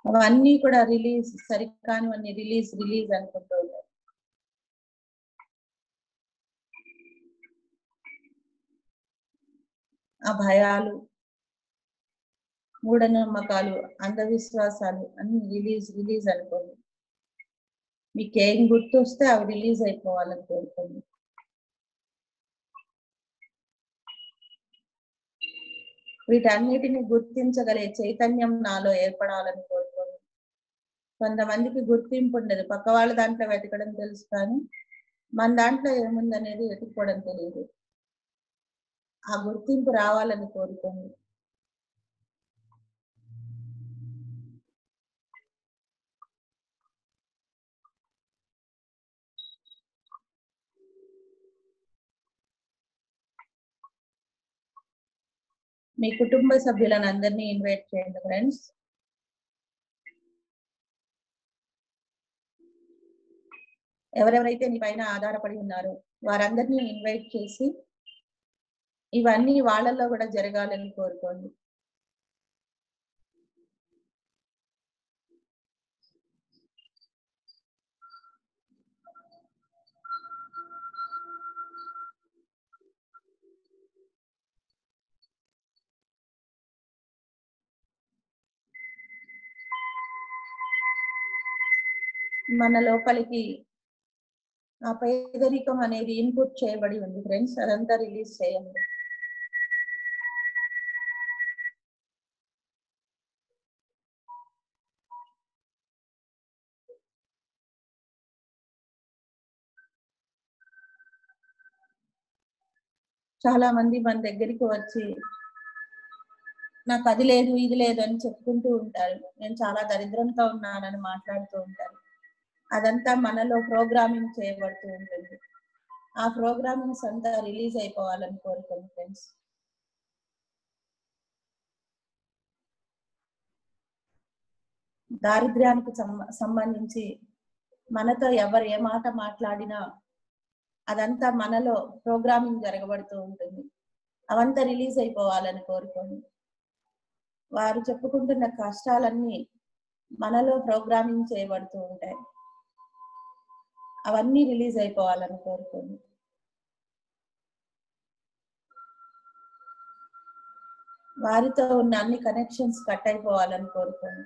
అవన్నీ కూడా రిలీజ్ సరికానివన్నీ రిలీజ్ రిలీజ్ అనుకుంటూ ఉంటారు ఆ భయాలు మూఢనమ్మకాలు అంధవిశ్వాసాలు అన్ని రిలీజ్ రిలీజ్ అనుకోండి మీకు ఏం గుర్తొస్తే అవి రిలీజ్ అయిపోవాలని కోరుకోండి వీటన్నిటిని గుర్తించగలిగే చైతన్యం నాలో ఏర్పడాలని కోరుకోండి కొంతమందికి గుర్తింపు ఉండదు పక్క వాళ్ళ దాంట్లో వెతకడం తెలుసు కానీ మన దాంట్లో ఏముందనేది వెతుక్కోవడం తెలియదు ఆ గుర్తింపు రావాలని కోరుకోండి మీ కుటుంబ సభ్యులను అందరినీ ఇన్వైట్ చేయండి ఫ్రెండ్స్ ఎవరెవరైతే నీ పైన ఆధారపడి ఉన్నారో వారందరినీ ఇన్వైట్ చేసి ఇవన్నీ వాళ్ళల్లో కూడా జరగాలని కోరుకోండి మన లోపలికి ఆ పేదరికం అనేది ఇన్పుట్ చేయబడి ఉంది ఫ్రెండ్స్ అదంతా రిలీజ్ చేయండి చాలా మంది మన దగ్గరికి వచ్చి నాకు అది లేదు ఇది లేదు అని చెప్పుకుంటూ ఉంటారు నేను చాలా దరిద్రంగా ఉన్నానని మాట్లాడుతూ ఉంటారు అదంతా మనలో ప్రోగ్రామింగ్ చేయబడుతూ ఉంటుంది ఆ ప్రోగ్రామింగ్స్ అంతా రిలీజ్ అయిపోవాలని కోరుకోండి ఫ్రెండ్స్ దారిద్ర్యానికి సంబ- సంబంధించి మనతో ఎవరు ఏ మాట మాట్లాడినా అదంతా మనలో ప్రోగ్రామింగ్ జరగబడుతూ ఉంటుంది అవంతా రిలీజ్ అయిపోవాలని కోరుకోండి వారు చెప్పుకుంటున్న కష్టాలన్నీ మనలో ప్రోగ్రామింగ్ చేయబడుతూ ఉంటాయి అవన్నీ రిలీజ్ అయిపోవాలని కోరుకోండి వారితో ఉన్న అన్ని కనెక్షన్స్ కట్ అయిపోవాలని కోరుకోండి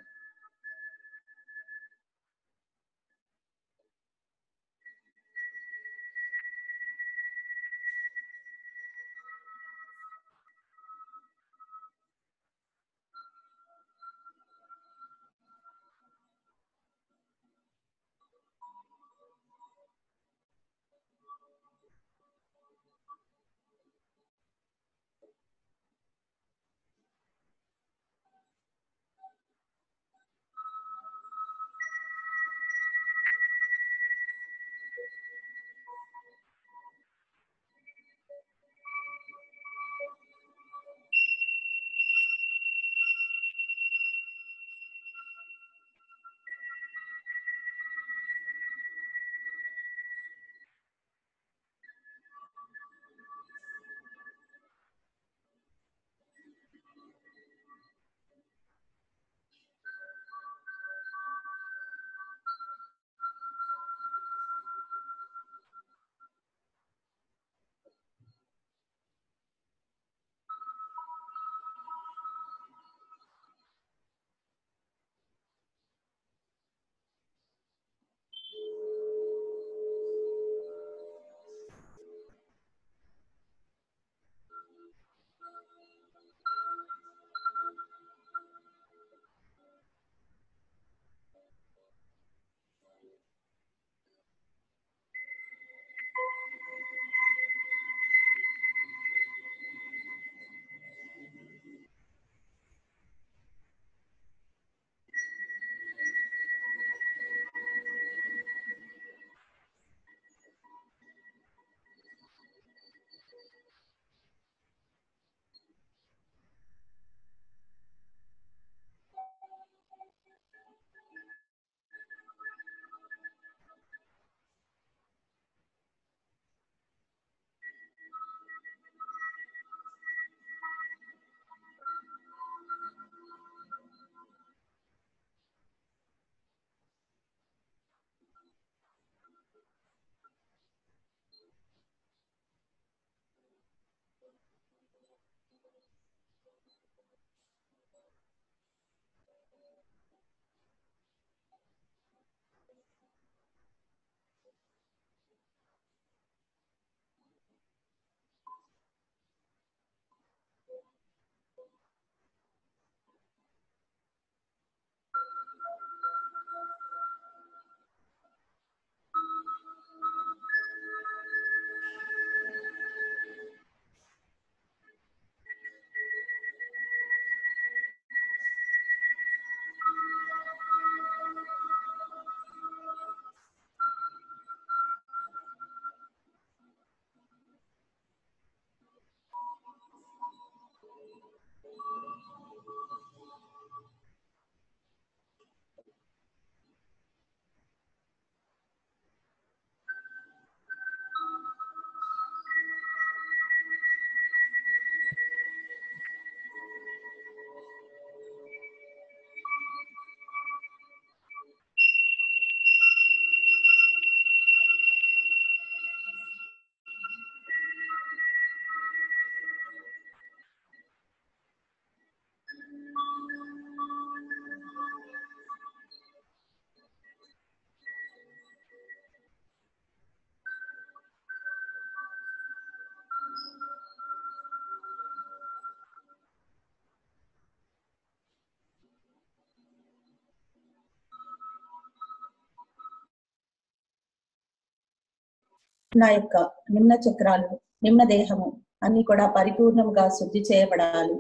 నా యొక్క నిమ్న చక్రాలు నిమ్న దేహము అన్ని కూడా పరిపూర్ణంగా శుద్ధి చేయబడాలి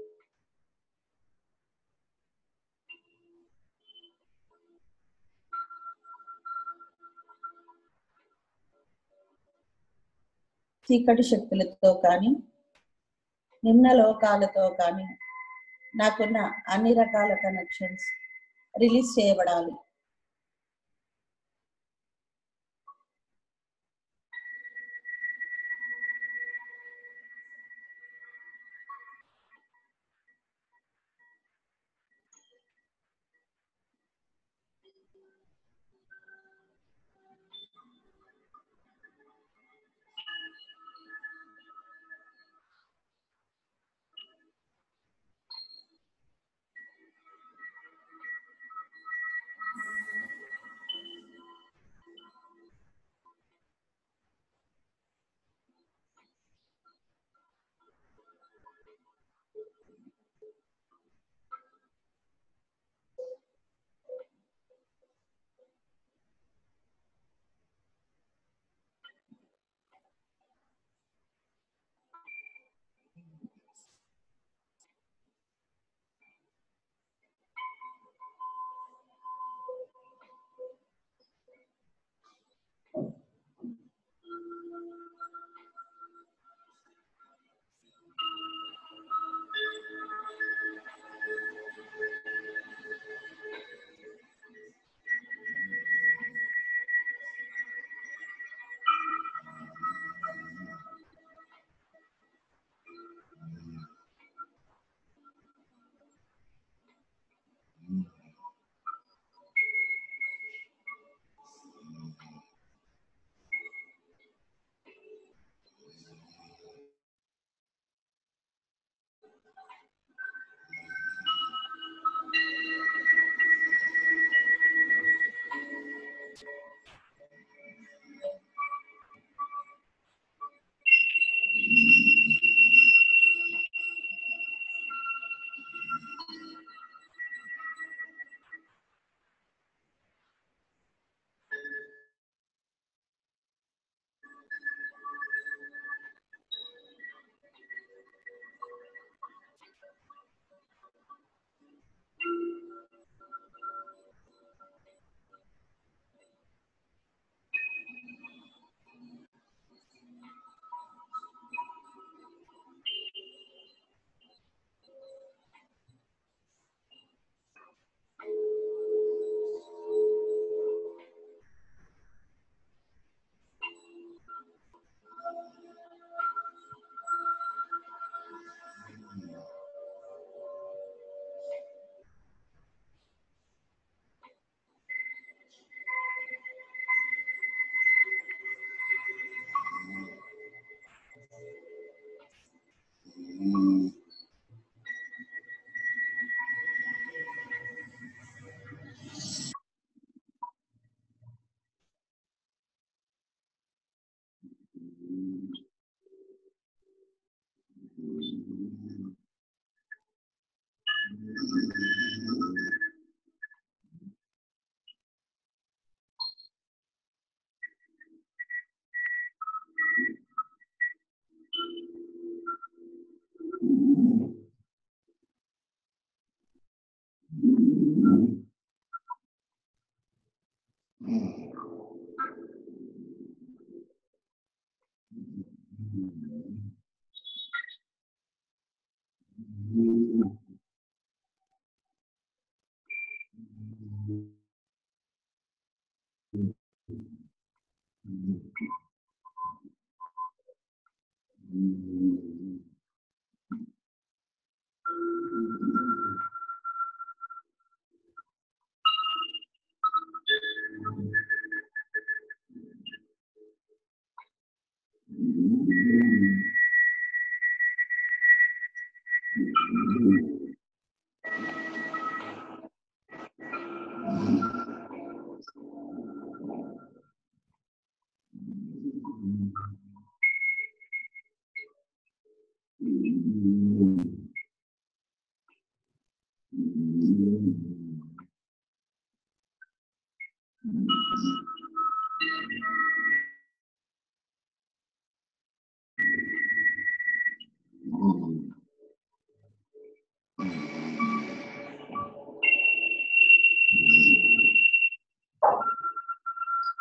చీకటి శక్తులతో కానీ నిమ్న లోకాలతో కానీ నాకున్న అన్ని రకాల కనెక్షన్స్ రిలీజ్ చేయబడాలి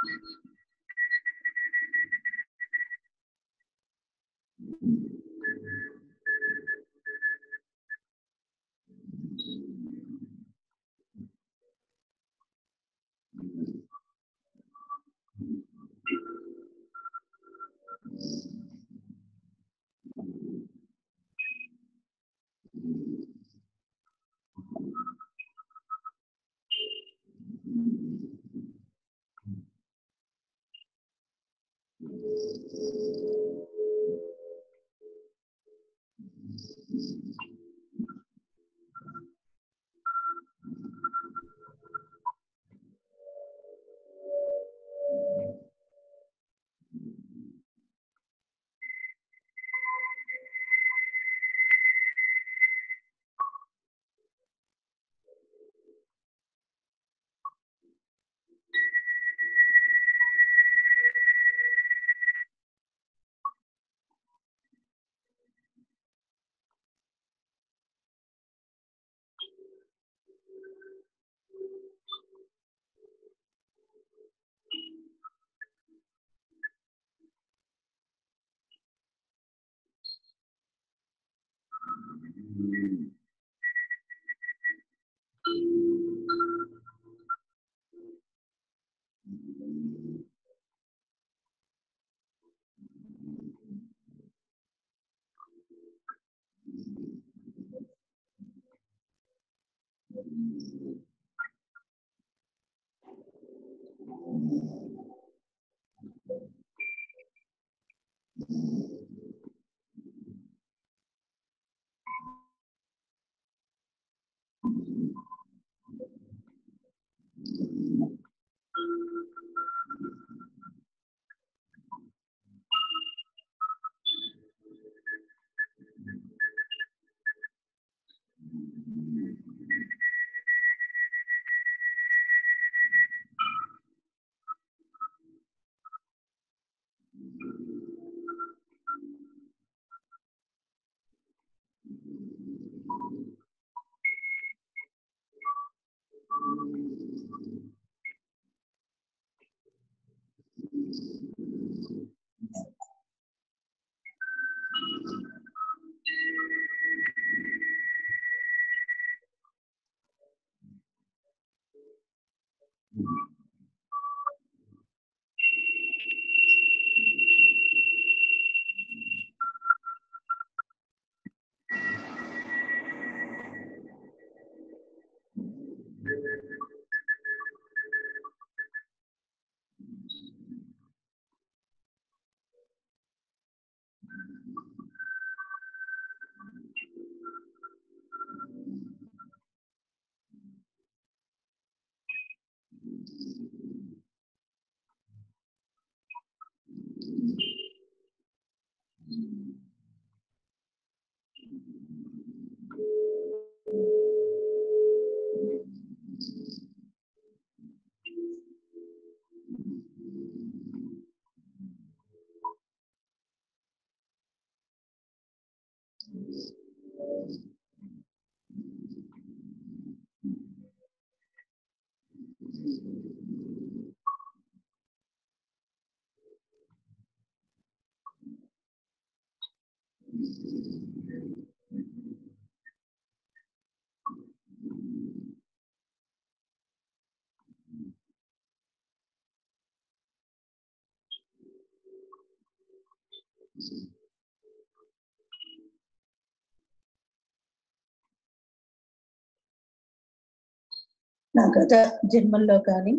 నా గత జన్మల్లో కానీ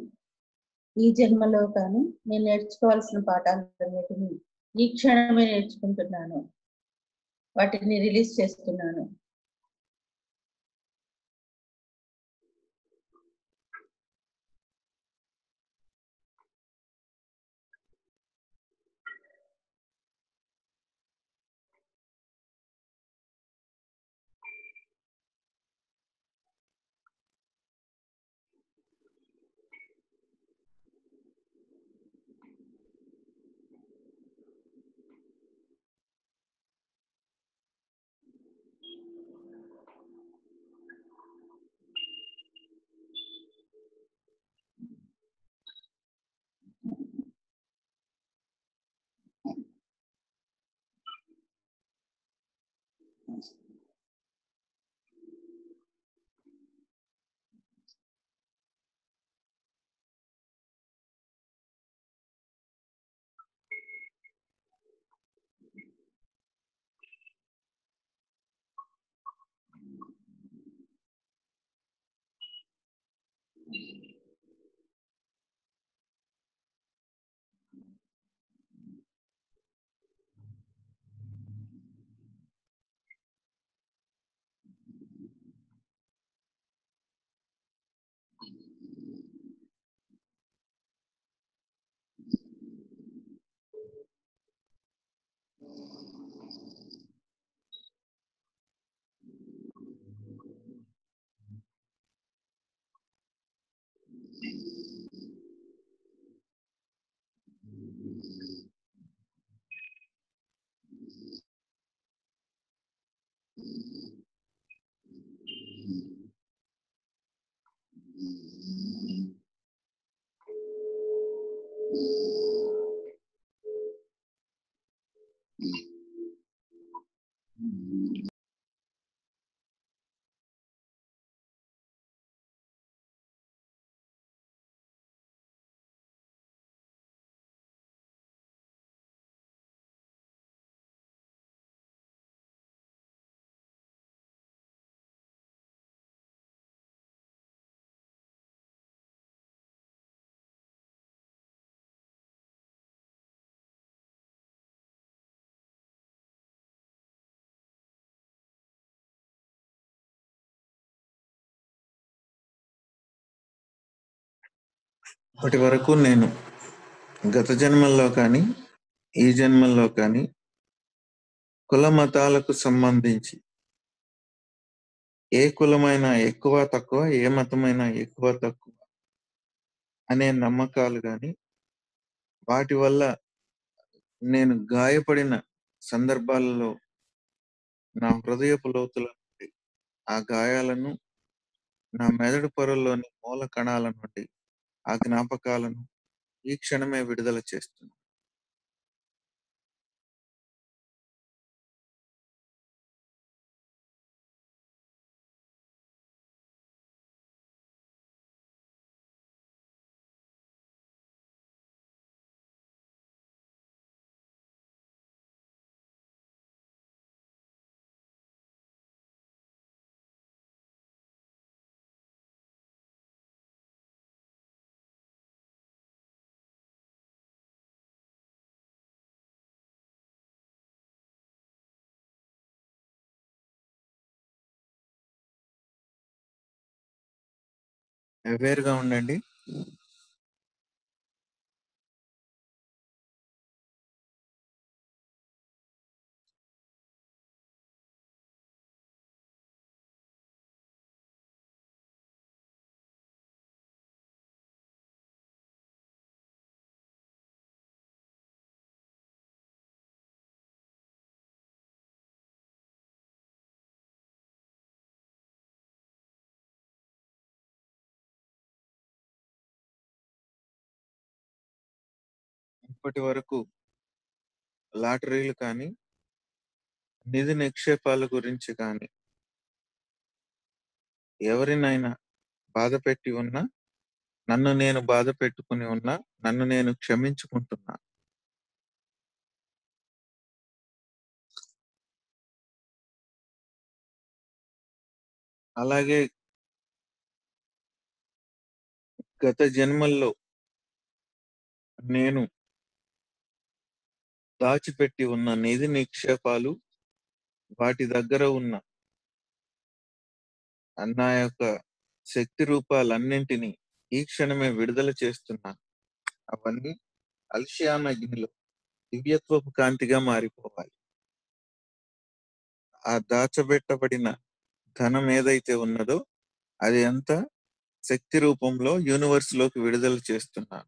ఈ జన్మలో కానీ నేను నేర్చుకోవాల్సిన పాఠాలన్నిటిని ఈ క్షణమే నేర్చుకుంటున్నాను వాటిని రిలీజ్ చేస్తున్నాను ఇప్పటి వరకు నేను గత జన్మల్లో కానీ ఈ జన్మల్లో కానీ కుల మతాలకు సంబంధించి ఏ కులమైనా ఎక్కువ తక్కువ ఏ మతమైనా ఎక్కువ తక్కువ అనే నమ్మకాలు కానీ వాటి వల్ల నేను గాయపడిన సందర్భాలలో నా హృదయపు లోతుల నుండి ఆ గాయాలను నా మెదడు పొరల్లోని మూల కణాల నుండి ఆ జ్ఞాపకాలను ఈ క్షణమే విడుదల చేస్తున్నాను అవేర్గా ఉండండి ఇప్పటి వరకు లాటరీలు కానీ నిధి నిక్షేపాల గురించి కానీ ఎవరినైనా బాధ పెట్టి ఉన్నా నన్ను నేను బాధ పెట్టుకుని ఉన్నా నన్ను నేను క్షమించుకుంటున్నా అలాగే గత జన్మల్లో నేను దాచిపెట్టి ఉన్న నిధి నిక్షేపాలు వాటి దగ్గర ఉన్న నా యొక్క శక్తి రూపాలన్నింటినీ ఈ క్షణమే విడుదల చేస్తున్నాను అవన్నీ అల్షియాన్ అగ్నిలో దివ్యత్వపు కాంతిగా మారిపోవాలి ఆ దాచబెట్టబడిన ధనం ఏదైతే ఉన్నదో అది అంతా శక్తి రూపంలో యూనివర్స్ లోకి విడుదల చేస్తున్నాను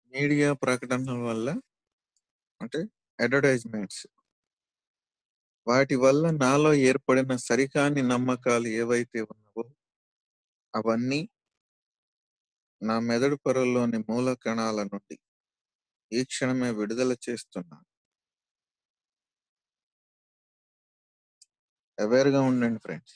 మీడియా ప్రకటనల వల్ల అంటే అడ్వర్టైజ్మెంట్స్ వాటి వల్ల నాలో ఏర్పడిన సరికాని నమ్మకాలు ఏవైతే ఉన్నావో అవన్నీ నా మెదడు పొరల్లోని మూల కణాల నుండి ఈ క్షణమే విడుదల చేస్తున్నా అవేర్గా ఉండండి ఫ్రెండ్స్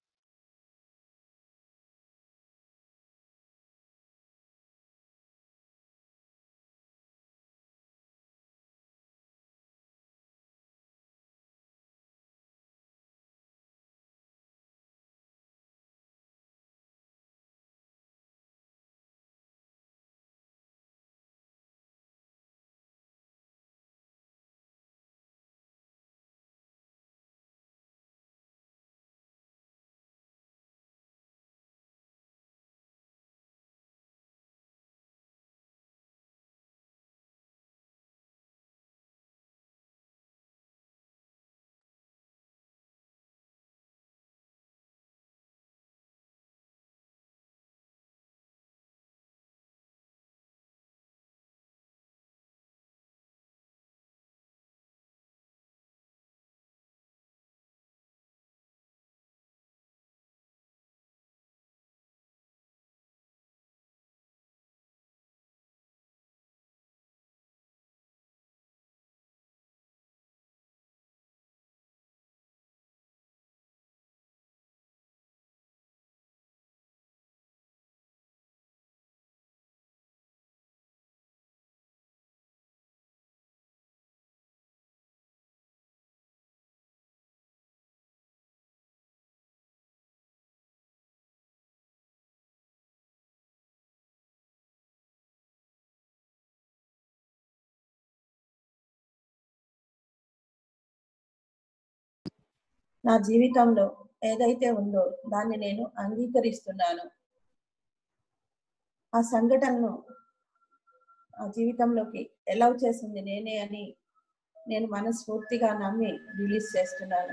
నా జీవితంలో ఏదైతే ఉందో దాన్ని నేను అంగీకరిస్తున్నాను ఆ సంఘటనను ఆ జీవితంలోకి ఎలా చేసింది నేనే అని నేను మనస్ఫూర్తిగా నమ్మి రిలీజ్ చేస్తున్నాను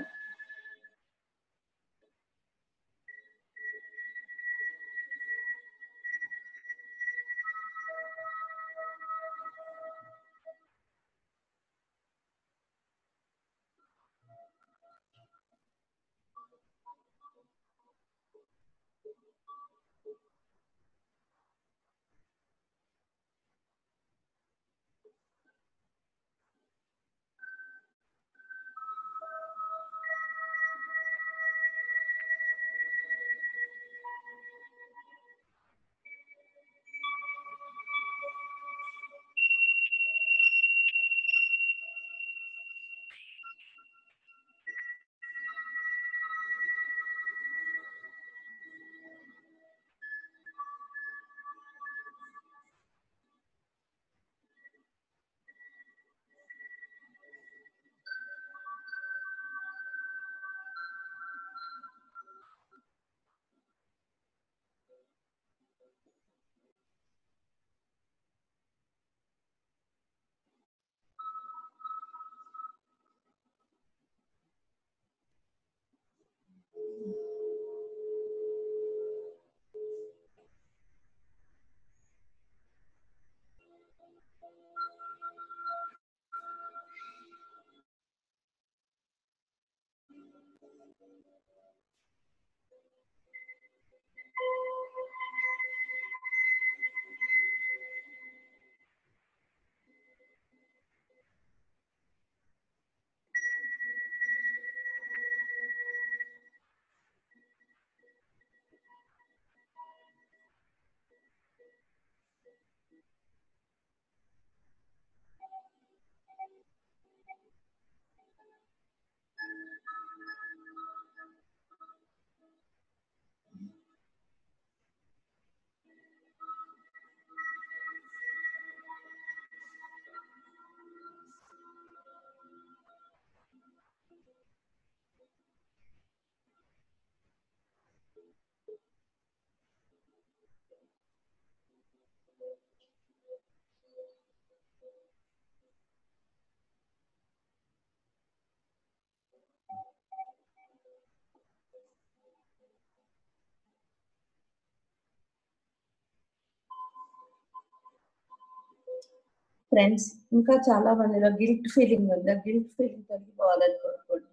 ఫ్రెండ్స్ ఇంకా చాలా మందిలో గిల్ట్ ఫీలింగ్ ఉందా గిల్ట్ ఫీలింగ్ తగ్గిపోవాలని కోరుకోండి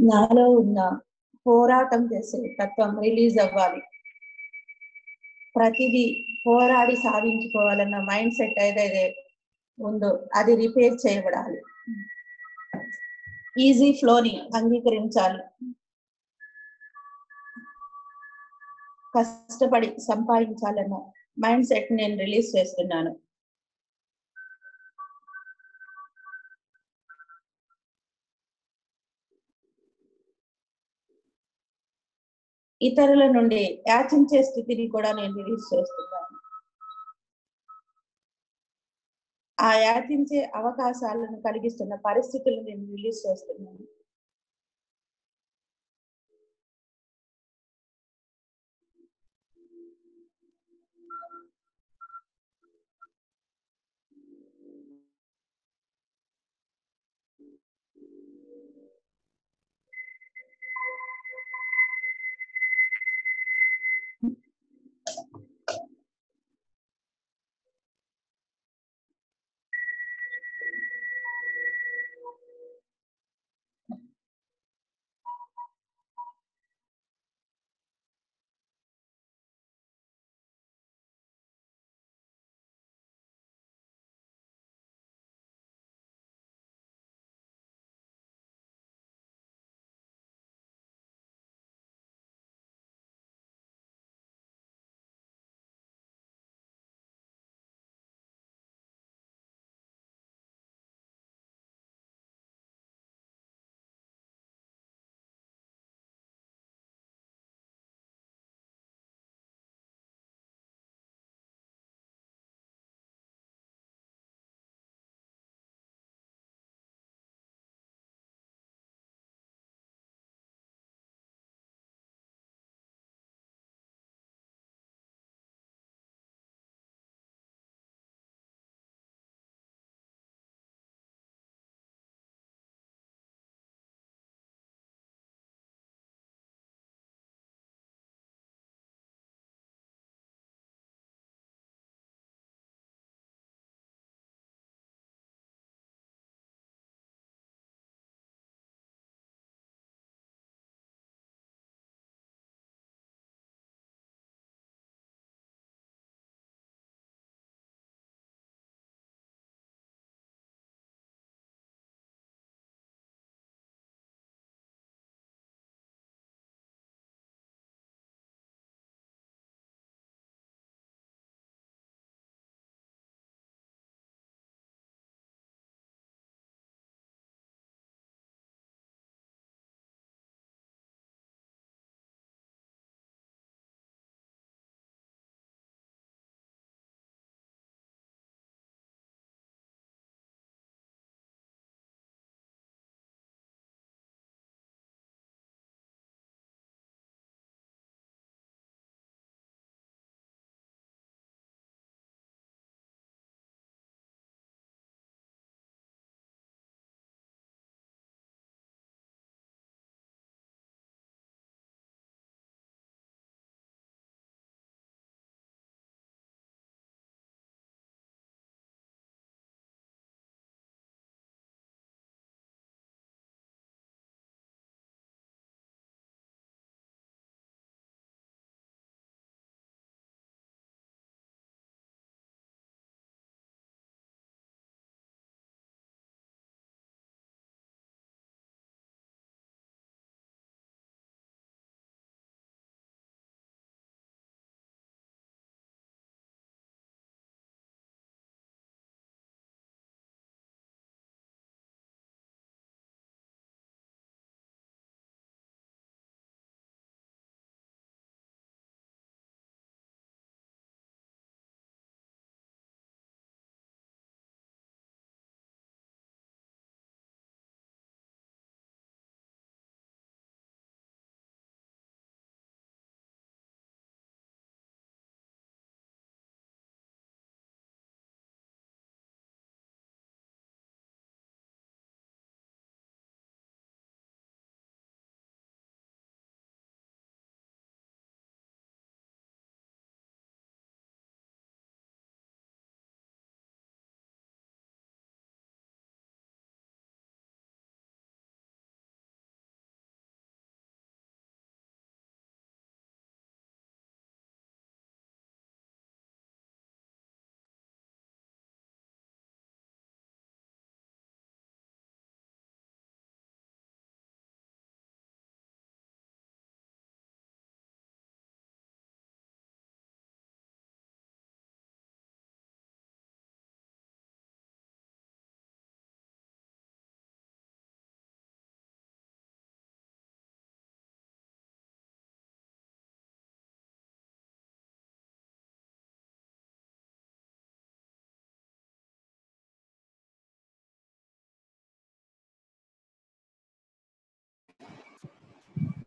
నాలో ఉన్న పోరాటం చేసే తత్వం రిలీజ్ అవ్వాలి ప్రతిదీ పోరాడి సాధించుకోవాలన్న మైండ్ సెట్ ఏదైతే ఉందో అది రిపేర్ చేయబడాలి ఈజీ ఫ్లోని అంగీకరించాలి కష్టపడి సంపాదించాలన్న మైండ్ సెట్ నేను రిలీజ్ చేస్తున్నాను ఇతరుల నుండి యాచించే స్థితిని కూడా నేను రిలీజ్ చేస్తున్నాను ఆ యాచించే అవకాశాలను కలిగిస్తున్న పరిస్థితులను నేను రిలీజ్ చేస్తున్నాను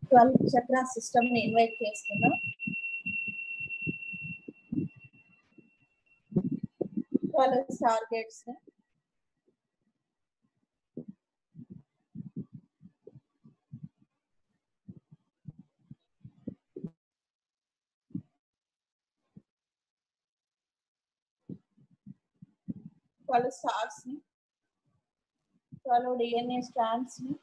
ట్వెల్వ్ చక్ర సిస్టమ్ ని ఇన్వైట్ చేస్తున్నాం ట్వెల్వ్ స్టార్ గేట్స్ ని ట్వెల్వ్ స్టార్స్ ని ట్వెల్వ్ డిఎన్ఏ స్ట్రాండ్స్ ని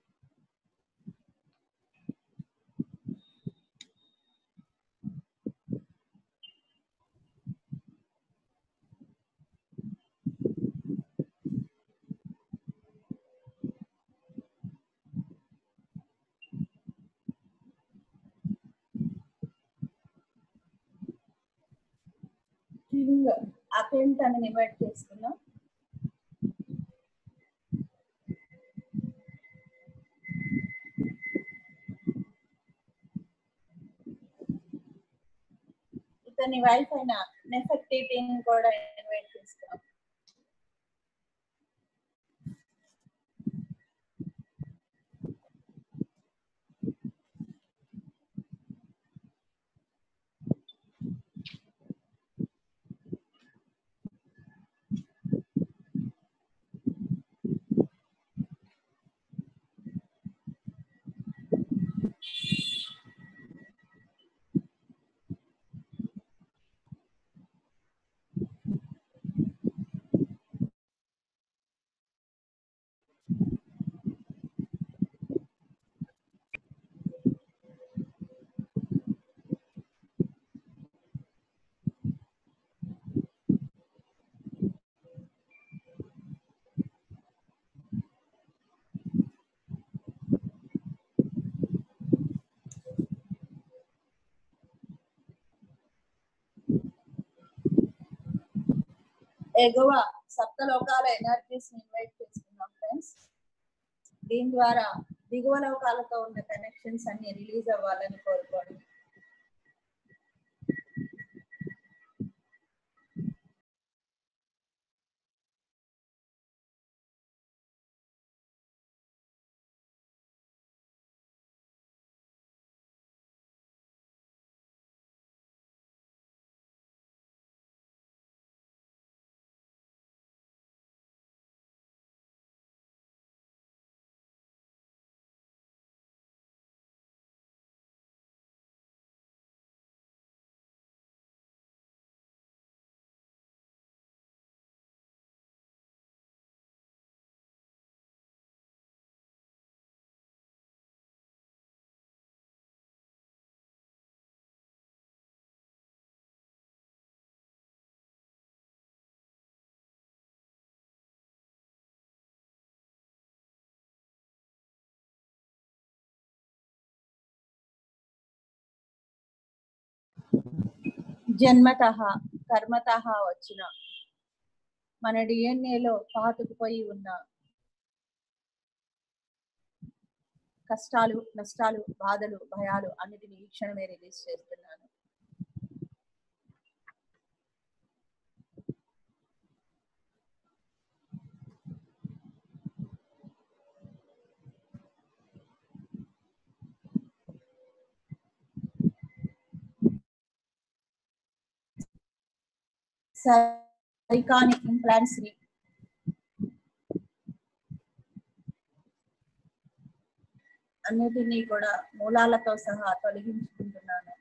కింగ్ అటెంట్ అని ఇన్వైట్ చేస్తున్నాం ఇతని వైఫ్ అయిన నెఫెక్టిటీని కూడా ఇన్వైట్ చేస్తున్నాం ఎగువ సప్త లోకాల ఎనర్జీస్ ఇన్వైట్ చేస్తున్నాం ఫ్రెండ్స్ దీని ద్వారా దిగువ లోకాలతో ఉన్న కనెక్షన్స్ అన్ని రిలీజ్ అవ్వాలని కోరుకోండి జన్మత కర్మత వచ్చిన మన డిఎన్ఏలో పాతుకుపోయి ఉన్న కష్టాలు నష్టాలు బాధలు భయాలు అన్నిటిని ఈ క్షణమే రిలీజ్ చేస్తున్నాను సరికాని ఇంప్లాంట్స్ ని అన్నిటినీ కూడా మూలాలతో సహా తొలగించుకుంటున్నాను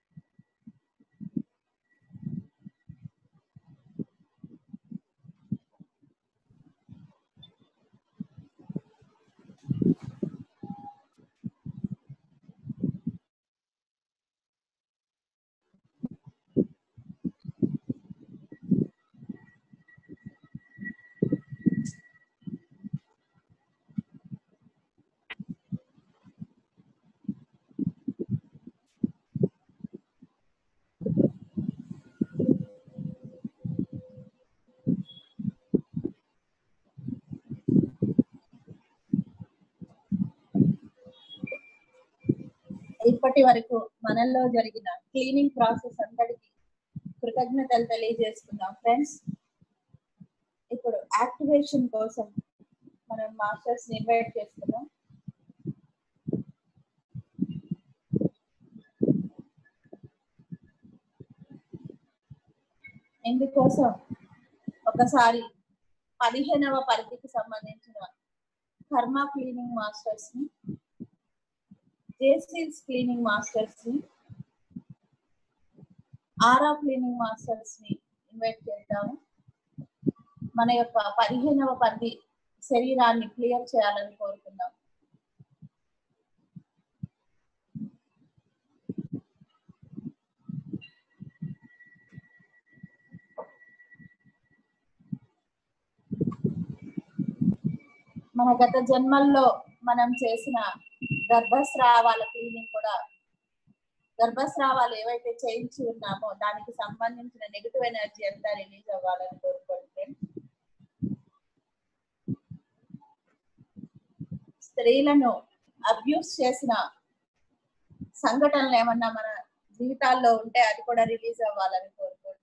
ఇప్పటి వరకు మనల్లో జరిగిన క్లీనింగ్ ప్రాసెస్ అంతటికి కృతజ్ఞతలు తెలియజేస్తున్నాం ఫ్రెండ్స్ ఇప్పుడు యాక్టివేషన్ కోసం మనం మాస్టర్స్ ఇన్వైట్ చేస్తున్నాం ఇందుకోసం ఒకసారి పదిహేనవ పరిధికి సంబంధించిన కర్మ క్లీనింగ్ మాస్టర్స్ ని జేసీల్స్ క్లీనింగ్ మాస్టర్స్ ని ఆరా క్లీనింగ్ మాస్టర్స్ ని ఇన్వైట్ చేద్దాము మన యొక్క పదిహేనవ పరిధి శరీరాన్ని క్లియర్ చేయాలని కోరుకుందాం మన గత జన్మల్లో మనం చేసిన గర్భస్రావాల క్లీనింగ్ కూడా గర్భస్రావాలు ఏవైతే చేయించి ఉన్నామో దానికి సంబంధించిన నెగిటివ్ ఎనర్జీ అంతా రిలీజ్ అవ్వాలని కోరుకుంటే స్త్రీలను అబ్యూస్ చేసిన సంఘటనలు ఏమన్నా మన జీవితాల్లో ఉంటే అది కూడా రిలీజ్ అవ్వాలని కోరుకోండి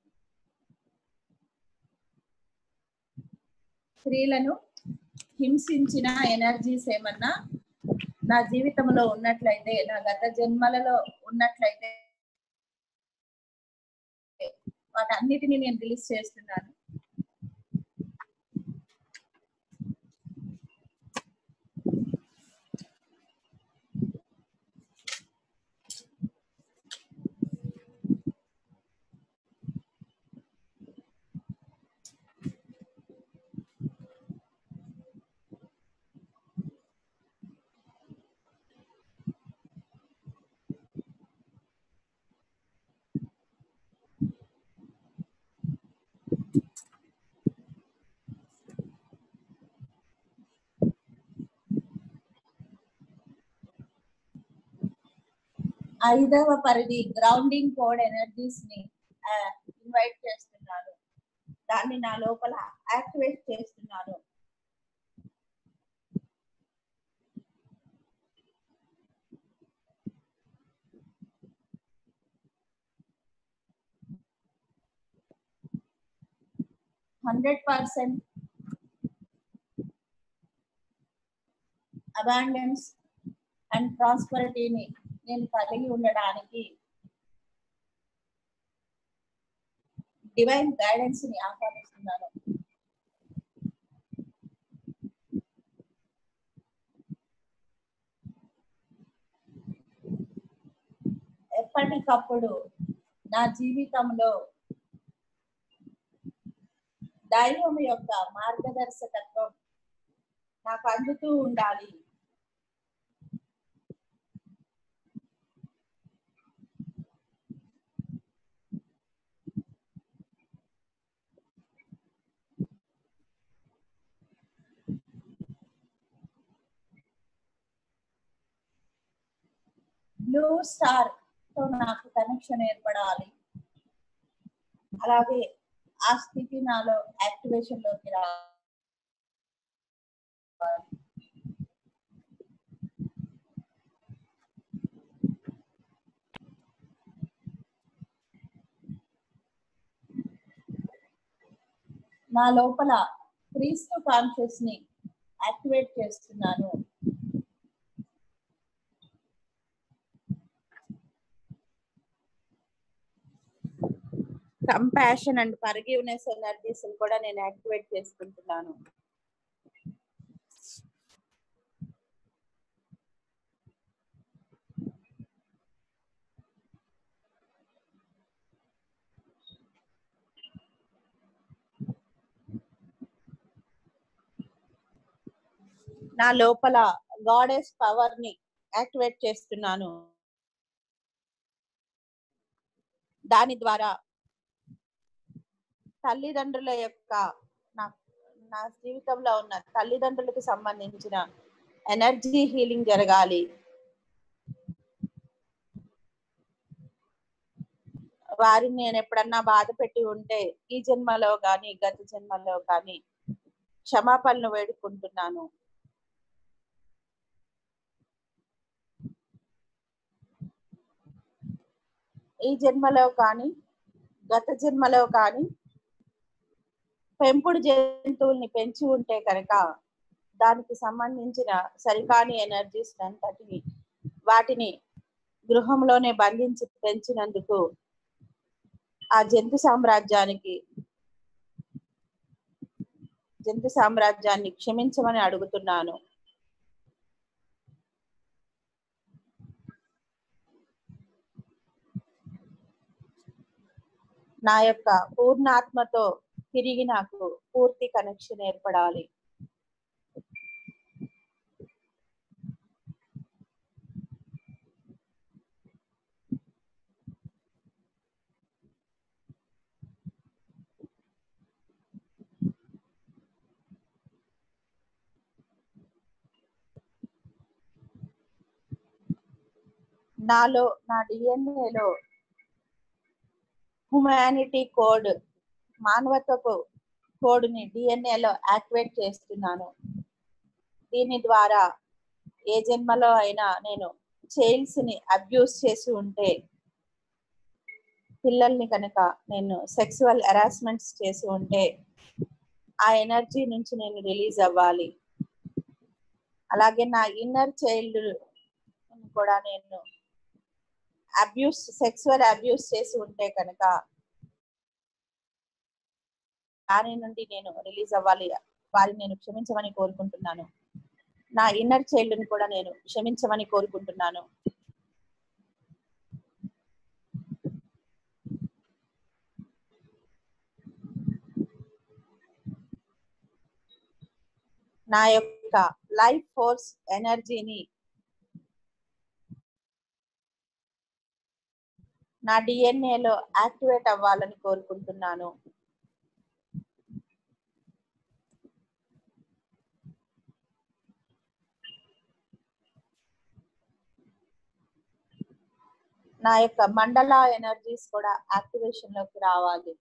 స్త్రీలను హింసించిన ఎనర్జీస్ ఏమన్నా నా జీవితంలో ఉన్నట్లయితే నా గత జన్మలలో ఉన్నట్లయితే వాటన్నిటిని నేను రిలీజ్ చేస్తున్నాను ఐదవ పరిధి గ్రౌండింగ్ కోడ్ ఎనర్జీస్ ని ఇన్వైట్ చేస్తున్నాను దాన్ని నా లోపల యాక్టివేట్ చేస్తున్నాను హండ్రెడ్ పర్సెంట్ అబాండెన్స్ అండ్ ప్రాస్పరిటీని నేను కలిగి ఉండడానికి డివైన్ గైడెన్స్ ని ఆహ్వానిస్తున్నాను ఎప్పటికప్పుడు నా జీవితంలో దైవం యొక్క మార్గదర్శకత్వం నాకు అందుతూ ఉండాలి బ్లూ స్టార్ తో నాకు కనెక్షన్ ఏర్పడాలి అలాగే ఆ స్థితి నాలో యాక్టివేషన్ లోకి రావాలి నా లోపల క్రీస్తు కాన్షియస్ ని యాక్టివేట్ చేస్తున్నాను కంపాషన్ అండ్ ఫర్గివ్నెస్ ఎనర్జీస్ కూడా నేను యాక్టివేట్ చేసుకుంటున్నాను నా లోపల గాడెస్ పవర్ ని యాక్టివేట్ చేస్తున్నాను దాని ద్వారా తల్లిదండ్రుల యొక్క నా నా జీవితంలో ఉన్న తల్లిదండ్రులకు సంబంధించిన ఎనర్జీ హీలింగ్ జరగాలి వారిని నేను ఎప్పుడన్నా బాధ పెట్టి ఉంటే ఈ జన్మలో కానీ గత జన్మలో కానీ క్షమాపణలు వేడుకుంటున్నాను ఈ జన్మలో కానీ గత జన్మలో కానీ పెంపుడు జంతువుల్ని పెంచి ఉంటే కనుక దానికి సంబంధించిన సరికాని ఎనర్జీస్ అంతటిని వాటిని గృహంలోనే బంధించి పెంచినందుకు ఆ జంతు సామ్రాజ్యానికి జంతు సామ్రాజ్యాన్ని క్షమించమని అడుగుతున్నాను నా యొక్క పూర్ణాత్మతో తిరిగి నాకు పూర్తి కనెక్షన్ ఏర్పడాలి నాలో నా డిఎన్ఏలో హ్యుమానిటీ కోడ్ మానవత్వపు కోడ్ని డిఎన్ఏలో యాక్టివేట్ చేస్తున్నాను దీని ద్వారా ఏ జన్మలో అయినా నేను చైల్డ్స్ ని అబ్యూస్ చేసి ఉంటే పిల్లల్ని కనుక నేను సెక్సువల్ హెరాస్మెంట్స్ చేసి ఉంటే ఆ ఎనర్జీ నుంచి నేను రిలీజ్ అవ్వాలి అలాగే నా ఇన్నర్ చైల్డ్ కూడా నేను అబ్యూస్ సెక్సువల్ అబ్యూస్ చేసి ఉంటే కనుక దాని నుండి నేను రిలీజ్ అవ్వాలి వారిని నేను క్షమించమని కోరుకుంటున్నాను నా ఇన్నర్ చైల్డ్ ని కూడా నేను క్షమించమని కోరుకుంటున్నాను నా యొక్క లైఫ్ ఫోర్స్ ఎనర్జీని నా డిఎన్ఏలో యాక్టివేట్ అవ్వాలని కోరుకుంటున్నాను నా యొక్క మండల ఎనర్జీస్ కూడా యాక్టివేషన్ లోకి రావాలి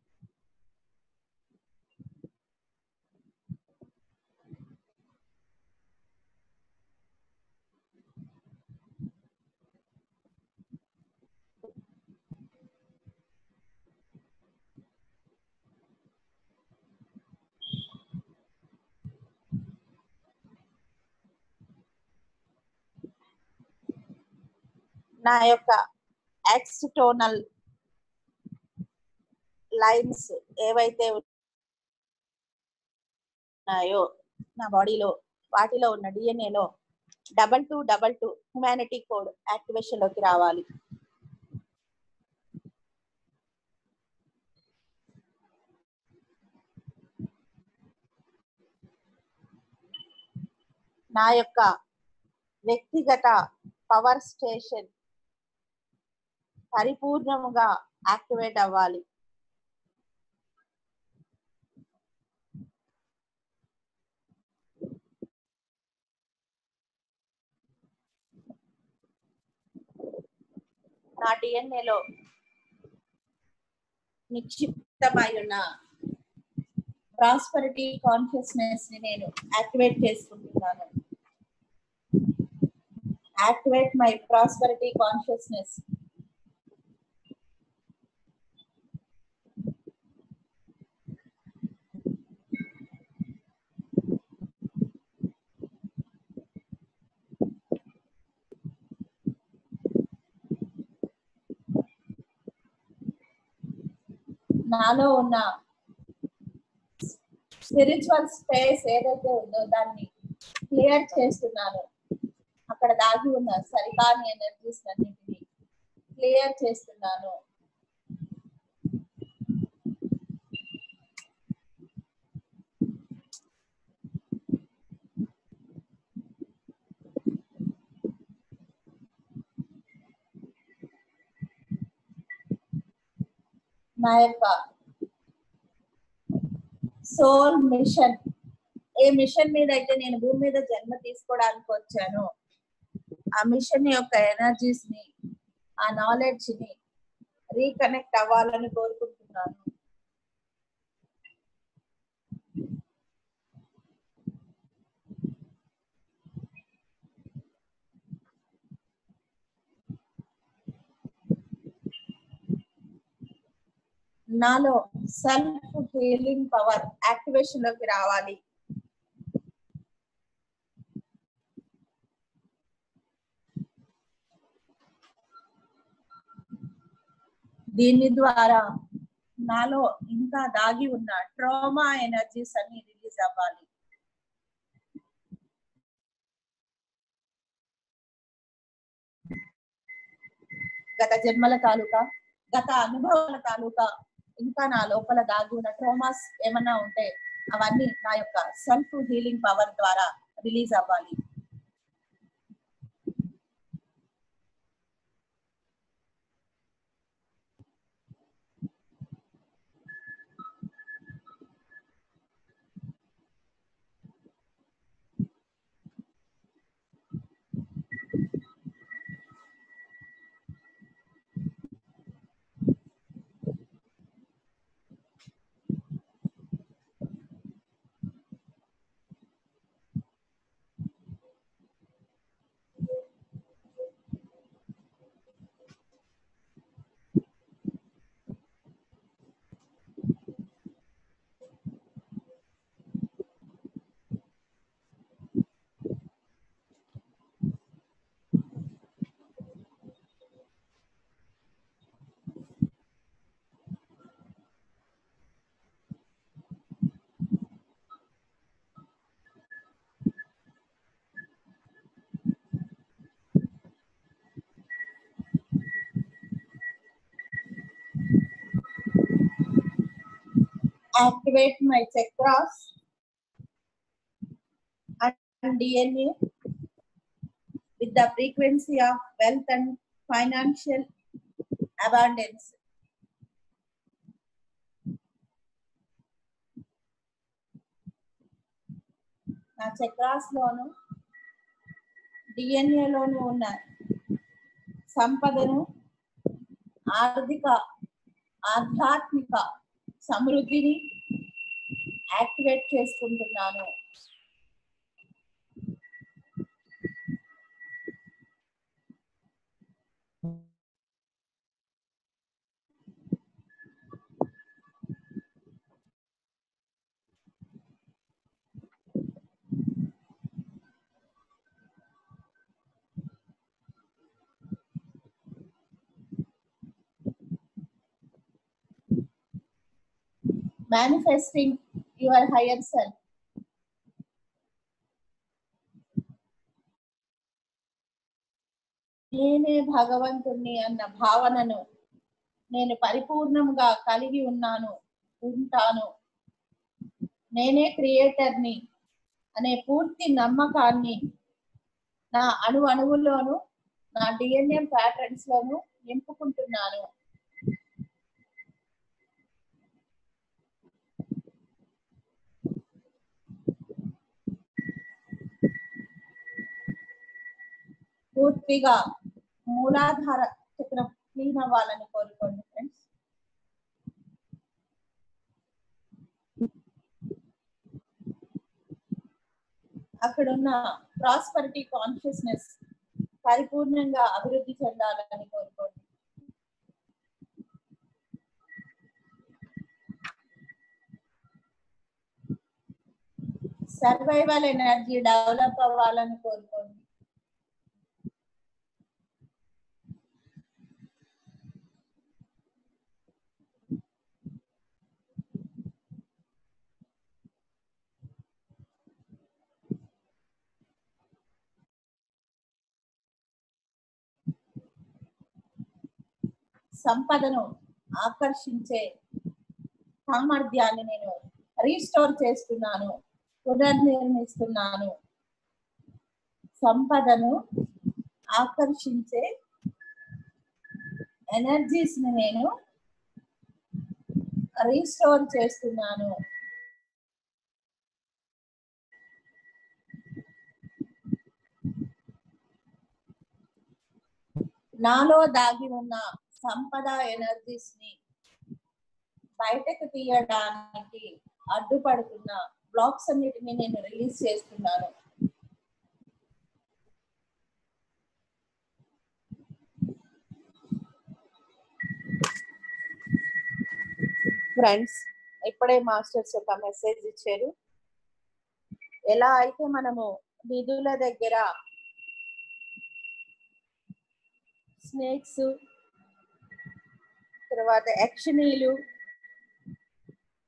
నా యొక్క ఎక్స్టోనల్ లైన్స్ ఏవైతే ఉన్నాయో నా బాడీలో వాటిలో ఉన్న డిఎన్ఏలో double two double two humanity code activation లోకి రావాలి నా యొక్క వ్యక్తిగత పవర్ స్టేషన్ పరిపూర్ణముగా యాక్టివేట్ అవ్వాలి నా డిఎన్ఏలో నిక్షిప్తమై ఉన్న ప్రాస్పరిటీ కాన్షియస్నెస్ ని నేను యాక్టివేట్ చేసుకుంటున్నాను యాక్టివేట్ మై ప్రాస్పరిటీ కాన్షియస్నెస్ నాలో ఉన్న స్పిరిచువల్ స్పేస్ ఏదైతే ఉందో దాన్ని క్లియర్ చేస్తున్నాను అక్కడ దాగి ఉన్న సరికాని ఎనర్జీస్ అన్నింటినీ క్లియర్ చేస్తున్నాను నా యొక్క సోల్ మిషన్ ఏ మిషన్ మీద అయితే నేను భూమి మీద జన్మ తీసుకోవడానికి వచ్చాను ఆ మిషన్ యొక్క ఎనర్జీస్ ని ఆ నాలెడ్జ్ ని రీకనెక్ట్ అవ్వాలని కోరుకుంటున్నాను నాలో సెల్ఫ్ హీలింగ్ పవర్ యాక్టివేషన్ లోకి రావాలి దీని ద్వారా నాలో ఇంకా దాగి ఉన్న ట్రోమా ఎనర్జీస్ అన్ని రిలీజ్ అవ్వాలి గత జన్మల తాలూకా గత అనుభవాల తాలూకా ఇంకా నా లోపల దాగి ఉన్న ట్రోమాస్ ఏమన్నా ఉంటే అవన్నీ నా యొక్క సెల్ఫ్ హీలింగ్ పవర్ ద్వారా రిలీజ్ అవ్వాలి activate my chakras and DNA with the frequency of wealth and financial abundance. నా చక్రాస్ లోను DNA లోను ఉన్న సంపదను ఆర్థిక ఆధ్యాత్మిక సమృద్ధిని యాక్టివేట్ చేసుకుంటున్నాను manifesting your higher self. నేనే భగవంతుణ్ణి అన్న భావనను నేను పరిపూర్ణంగా కలిగి ఉన్నాను ఉంటాను నేనే క్రియేటర్ని అనే పూర్తి నమ్మకాన్ని నా అణు అణువులోను నా డిఎన్ఏ ప్యాటర్న్స్ లోను నింపుకుంటున్నాను పూర్తిగా మూలాధార చక్రం క్లీన్ అవ్వాలని కోరుకోండి ఫ్రెండ్స్ అక్కడున్న ప్రాస్పరిటీ కాన్షియస్నెస్ పరిపూర్ణంగా అభివృద్ధి చెందాలని కోరుకోండి సర్వైవల్ ఎనర్జీ డెవలప్ అవ్వాలని కోరుకోండి సంపదను ఆకర్షించే సామర్థ్యాన్ని నేను రీస్టోర్ చేస్తున్నాను పునర్నిర్మిస్తున్నాను సంపదను ఆకర్షించే ఎనర్జీస్ ని నేను రీస్టోర్ చేస్తున్నాను నాలో దాగి ఉన్న సంపద ఎనర్జీస్ ని బయటకు తీయడానికి అడ్డుపడుతున్న బ్లాక్స్ అన్నిటిని నేను రిలీజ్ చేస్తున్నాను ఫ్రెండ్స్ ఇప్పుడే మాస్టర్స్ ఒక మెసేజ్ ఇచ్చారు ఎలా అయితే మనము నిధుల దగ్గర స్నేక్స్ తర్వాత యక్షిణీలు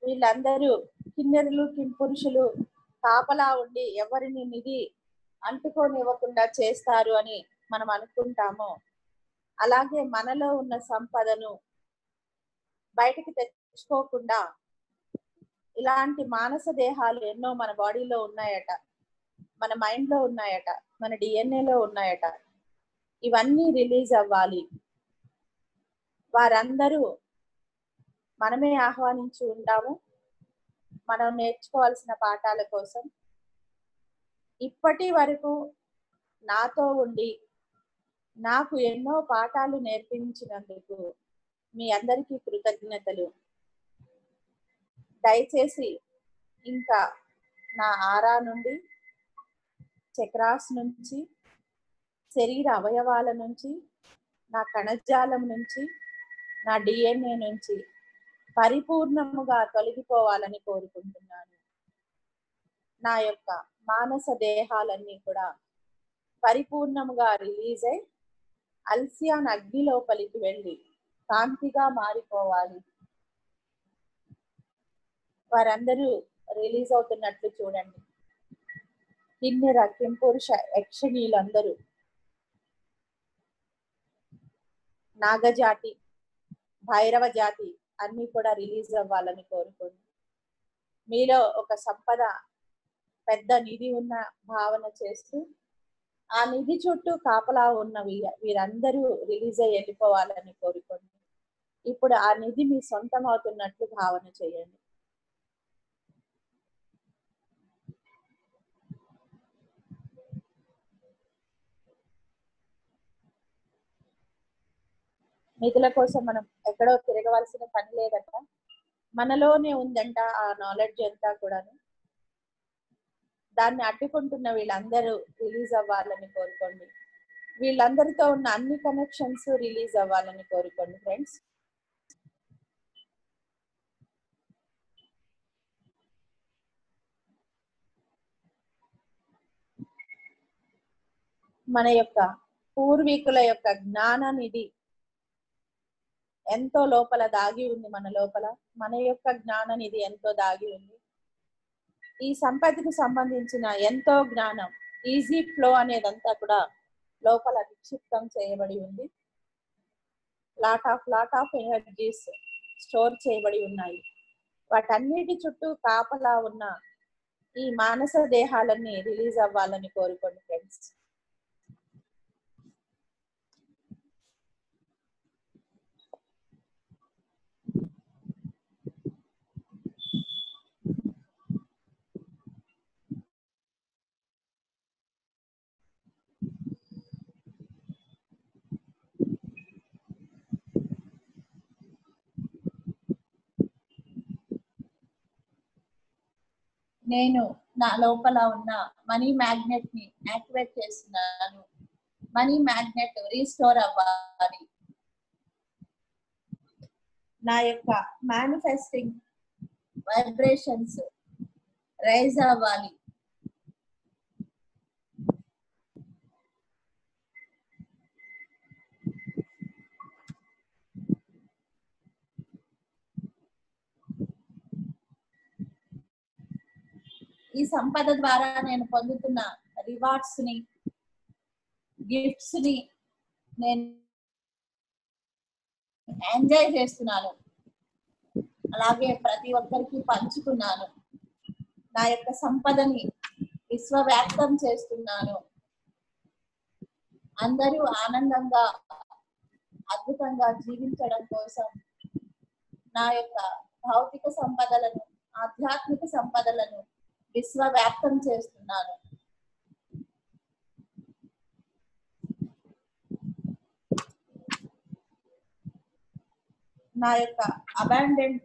వీళ్ళందరూ కిన్నెరులు కింపురుషులు కాపలా ఉండి ఎవరిని నిధి అంటుకోనివ్వకుండా చేస్తారు అని మనం అనుకుంటామో అలాగే మనలో ఉన్న సంపదను బయటికి తెచ్చుకోకుండా ఇలాంటి మానస దేహాలు ఎన్నో మన బాడీలో ఉన్నాయట మన మైండ్ లో ఉన్నాయట మన డిఎన్ఏలో ఉన్నాయట ఇవన్నీ రిలీజ్ అవ్వాలి వారందరూ మనమే ఆహ్వానించి ఉంటాము మనం నేర్చుకోవాల్సిన పాఠాల కోసం ఇప్పటి వరకు నాతో ఉండి నాకు ఎన్నో పాఠాలు నేర్పించినందుకు మీ అందరికీ కృతజ్ఞతలు దయచేసి ఇంకా నా ఆరా నుండి చక్రాస్ నుంచి శరీర అవయవాల నుంచి నా కణజాలం నుంచి నా డిఎన్ఏ నుంచి పరిపూర్ణముగా తొలగిపోవాలని కోరుకుంటున్నాను నా యొక్క మానస దేహాలన్నీ కూడా పరిపూర్ణముగా రిలీజ్ అయి అల్సియాన్ అగ్ని లోపలికి వెళ్ళి కాంతిగా మారిపోవాలి వారందరూ రిలీజ్ అవుతున్నట్లు చూడండి కిన్నెర కింపురుష యక్షణీయులందరూ నాగజాతి భైరవ జాతి అన్ని కూడా రిలీజ్ అవ్వాలని కోరుకోండి మీలో ఒక సంపద పెద్ద నిధి ఉన్న భావన చేస్తూ ఆ నిధి చుట్టూ కాపలా ఉన్న వీ- వీరందరూ రిలీజ్ అయ్యి వెళ్ళిపోవాలని కోరుకోండి ఇప్పుడు ఆ నిధి మీ సొంతం అవుతున్నట్లు భావన చేయండి నిధుల కోసం మనం ఎక్కడో తిరగవలసిన పని లేదట మనలోనే ఉందంట ఆ నాలెడ్జ్ అంతా కూడాను దాన్ని అడ్డుకుంటున్న వీళ్ళందరూ రిలీజ్ అవ్వాలని కోరుకోండి వీళ్ళందరితో ఉన్న అన్ని కనెక్షన్స్ రిలీజ్ అవ్వాలని కోరుకోండి ఫ్రెండ్స్ మన యొక్క పూర్వీకుల యొక్క జ్ఞాన నిధి ఎంతో లోపల దాగి ఉంది మన లోపల మన యొక్క జ్ఞాన నిధి ఎంతో దాగి ఉంది ఈ సంపత్తికి సంబంధించిన ఎంతో జ్ఞానం ఈజీ ఫ్లో అనేదంతా కూడా లోపల నిక్షిప్తం చేయబడి ఉంది lot of lot of energies store చేయబడి ఉన్నాయి వాటన్నిటి చుట్టూ కాపలా ఉన్న ఈ మానస దేహాలన్నీ రిలీజ్ అవ్వాలని కోరుకోండి ఫ్రెండ్స్ నేను నా లోపల ఉన్న మనీ మ్యాగ్నెట్ ని యాక్టివేట్ చేస్తున్నాను మనీ మ్యాగ్నెట్ రీస్టోర్ అవ్వాలి నా యొక్క మేనిఫెస్టింగ్ వైబ్రేషన్స్ రైజ్ అవ్వాలి ఈ సంపద ద్వారా నేను పొందుతున్న రివార్డ్స్ ని గిఫ్ట్స్ ని నేను ఎంజాయ్ చేస్తున్నాను అలాగే ప్రతి ఒక్కరికి పంచుకున్నాను నా యొక్క సంపదని విశ్వవ్యాప్తం చేస్తున్నాను అందరూ ఆనందంగా అద్భుతంగా జీవించడం కోసం నా యొక్క భౌతిక సంపదలను ఆధ్యాత్మిక సంపదలను విశ్వవ్యాప్తం చేస్తున్నాను నా యొక్క అబాండెంట్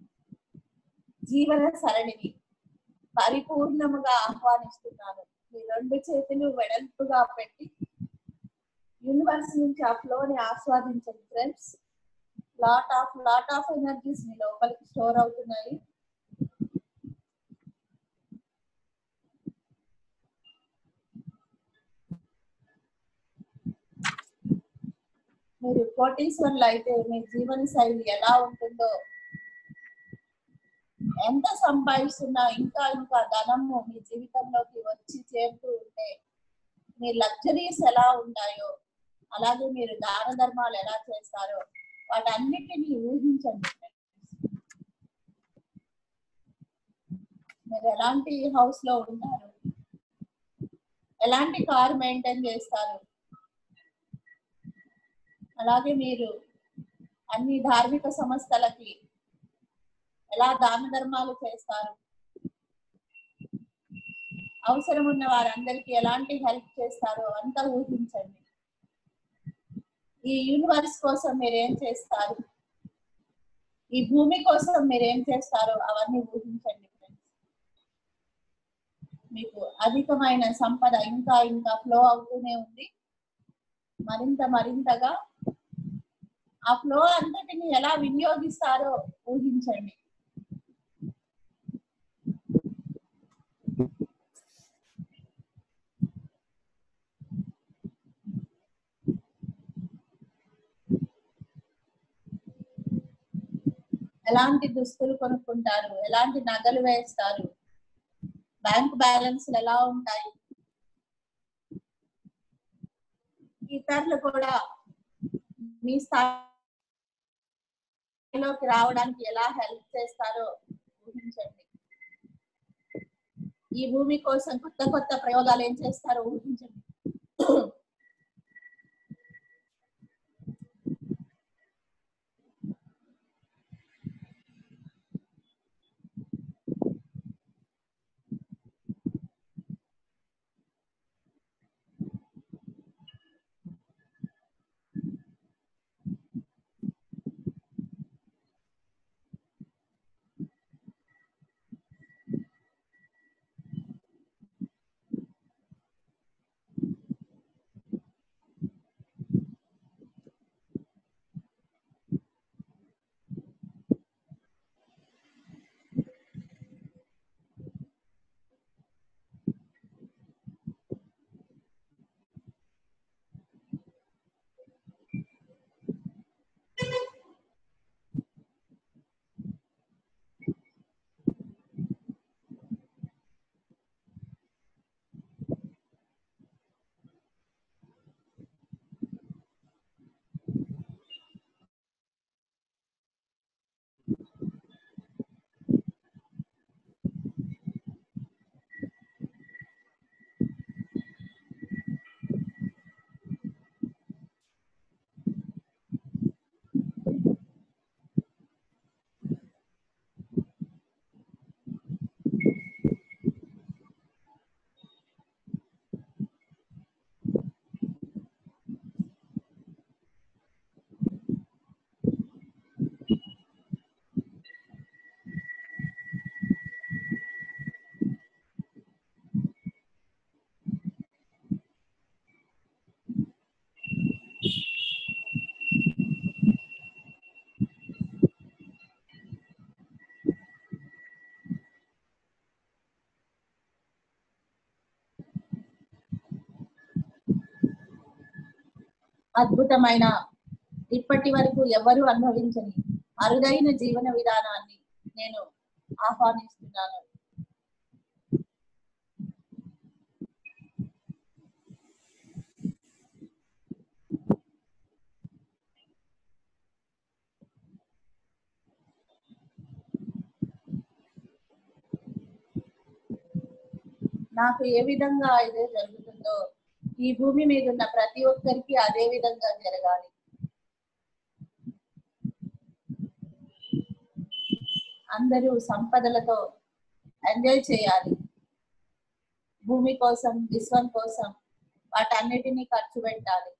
జీవన సరళిని పరిపూర్ణముగా ఆహ్వానిస్తున్నాను మీ రెండు చేతులు వెడల్పుగా పెట్టి యూనివర్స్ నుంచి ఆ ఫ్లోని ఆస్వాదించండి friends lot of lot of energies మీ లోపలికి స్టోర్ అవుతున్నాయి మీరు కోటీశ్వర్లు అయితే మీ జీవన శైలి ఎలా ఉంటుందో ఎంత సంపాదిస్తున్నా ఇంకా ఇంకా ధనము మీ జీవితంలోకి వచ్చి చేరుతూ ఉంటే మీ లగ్జరీస్ ఎలా ఉంటాయో అలాగే మీరు దాన ధర్మాలు ఎలా చేస్తారో వాటన్నిటిని ఊహించండి మీరు ఎలాంటి హౌస్ లో ఉంటారు ఎలాంటి కార్ మెయింటైన్ చేస్తారు అలాగే మీరు అన్ని ధార్మిక సంస్థలకి ఎలా దాన ధర్మాలు చేస్తారు అవసరం ఉన్న వారందరికీ ఎలాంటి హెల్ప్ చేస్తారో అంతా ఊహించండి ఈ యూనివర్స్ కోసం మీరు ఏం చేస్తారు ఈ భూమి కోసం మీరు ఏం చేస్తారో అవన్నీ ఊహించండి ఫ్రెండ్స్ మీకు అధికమైన సంపద ఇంకా ఇంకా ఫ్లో అవుతూనే ఉంది మరింత మరింతగా ఆ ఫ్లో అంతటిని ఎలా వినియోగిస్తారో ఊహించండి ఎలాంటి దుస్తులు కొనుక్కుంటారు ఎలాంటి నగలు వేస్తారు బ్యాంక్ బ్యాలెన్స్ ఎలా ఉంటాయి ఇతరులు కూడా మీ స్థాయిలోకి రావడానికి ఎలా హెల్ప్ చేస్తారో ఊహించండి ఈ భూమి కోసం కొత్త కొత్త ప్రయోగాలు ఏం చేస్తారో ఊహించండి అద్భుతమైన ఇప్పటి వరకు ఎవరు అనుభవించని అరుదైన జీవన విధానాన్ని నేను ఆహ్వానిస్తున్నాను నాకు ఏ విధంగా అయితే జరుగుతుందో ఈ భూమి మీద ఉన్న ప్రతి ఒక్కరికి అదే విధంగా జరగాలి అందరూ సంపదలతో ఎంజాయ్ చేయాలి భూమి కోసం విశ్వం కోసం వాటన్నిటినీ ఖర్చు పెట్టాలి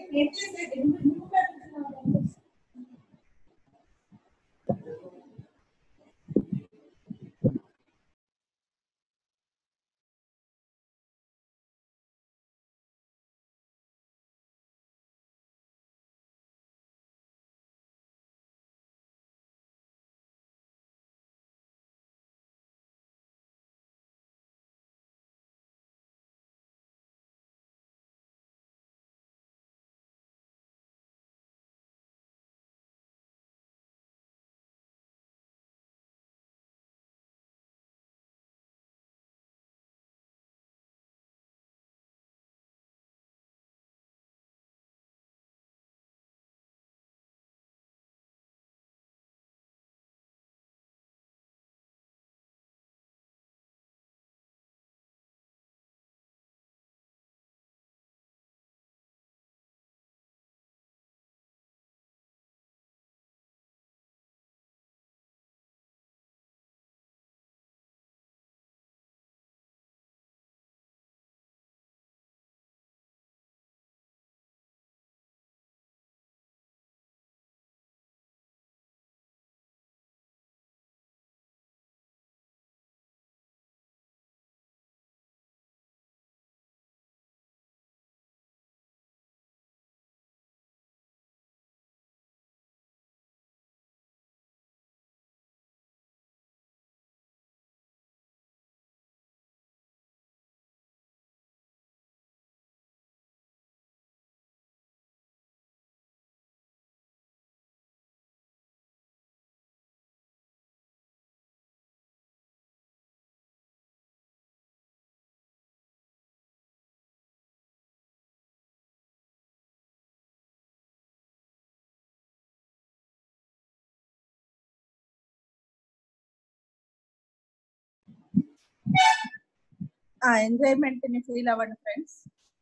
ఆ ఎంజాయ్మెంట్ ని ఫీల్ అవ్వండి ఫ్రెండ్స్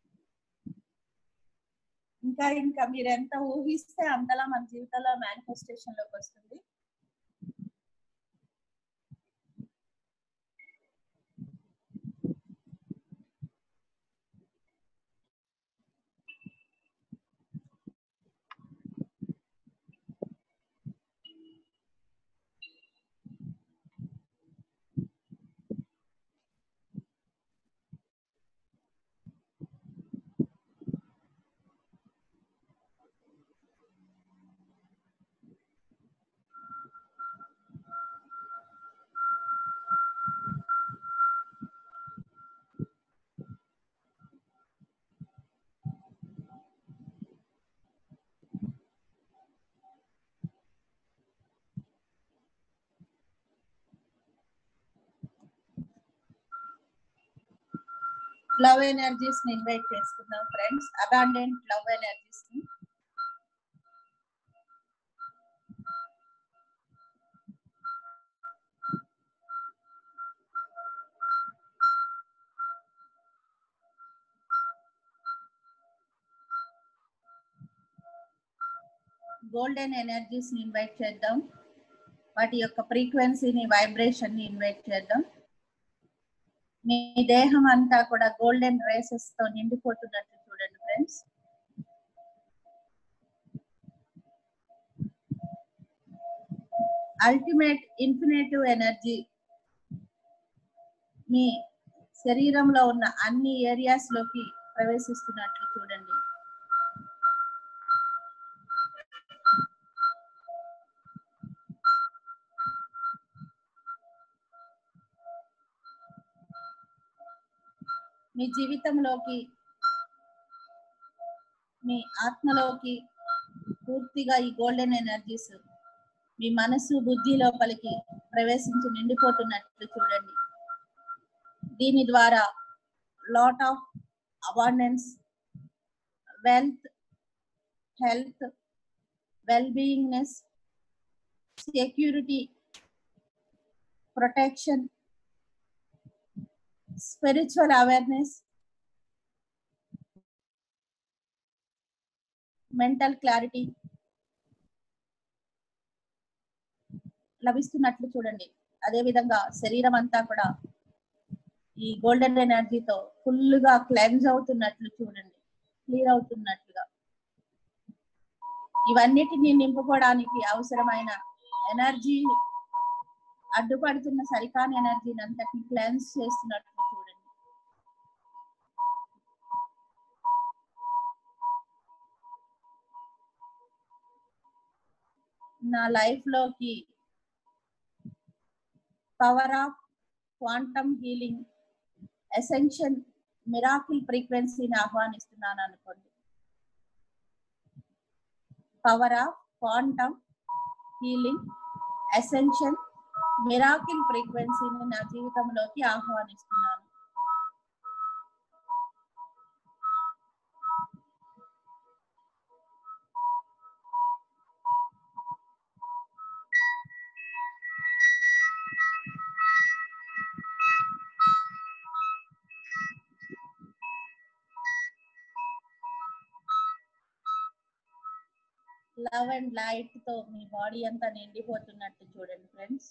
ఇంకా ఇంకా మీరు ఎంత ఊహిస్తే అంతలా మన జీవితంలో మేనిఫెస్టేషన్ లోకి వస్తుంది లవ్ ఎనర్జీస్ ని ఇన్వైట్ చేసుకుందాం ఫ్రెండ్స్ అబాండెంట్ లవ్ ఎనర్జీస్ ని గోల్డెన్ ఎనర్జీస్ ని ఇన్వైట్ చేద్దాం వాటి యొక్క ఫ్రీక్వెన్సీని వైబ్రేషన్ ని ఇన్వైట్ చేద్దాం మీ దేహం అంతా కూడా గోల్డెన్ రేసెస్ తో నిండిపోతున్నట్టు చూడండి ఫ్రెండ్స్ అల్టిమేట్ ఇన్ఫినేటివ్ ఎనర్జీ మీ శరీరంలో ఉన్న అన్ని ఏరియాస్ లోకి ప్రవేశిస్తున్నట్లు చూడండి మీ జీవితంలోకి మీ ఆత్మలోకి పూర్తిగా ఈ గోల్డెన్ ఎనర్జీస్ మీ మనసు బుద్ధి లోపలికి ప్రవేశించి నిండిపోతున్నట్లు చూడండి దీని ద్వారా lot of abundance wealth health well beingness security protection spiritual awareness, mental clarity లభిస్తున్నట్లు చూడండి అదే విధంగా శరీరం అంతా కూడా ఈ గోల్డెన్ ఎనర్జీతో ఫుల్ గా క్లెన్స్ అవుతున్నట్లు చూడండి క్లియర్ అవుతున్నట్లుగా ఇవన్నిటిని నింపుకోవడానికి అవసరమైన ఎనర్జీ అడ్డుపడుతున్న సరికాని ఎనర్జీని అంతటిని క్లెన్స్ చేస్తున్నట్టు చూడండి నా లైఫ్ లోకి power of quantum healing essential miracle ఫ్రీక్వెన్సీని ఆహ్వానిస్తున్నాను అనుకోండి power of quantum healing essential miracle ఫ్రీక్వెన్సీని నా జీవితంలోకి ఆహ్వానిస్తున్నాను లవ్ అండ్ లైట్ తో మీ బాడీ అంతా నిండిపోతున్నట్టు చూడండి friends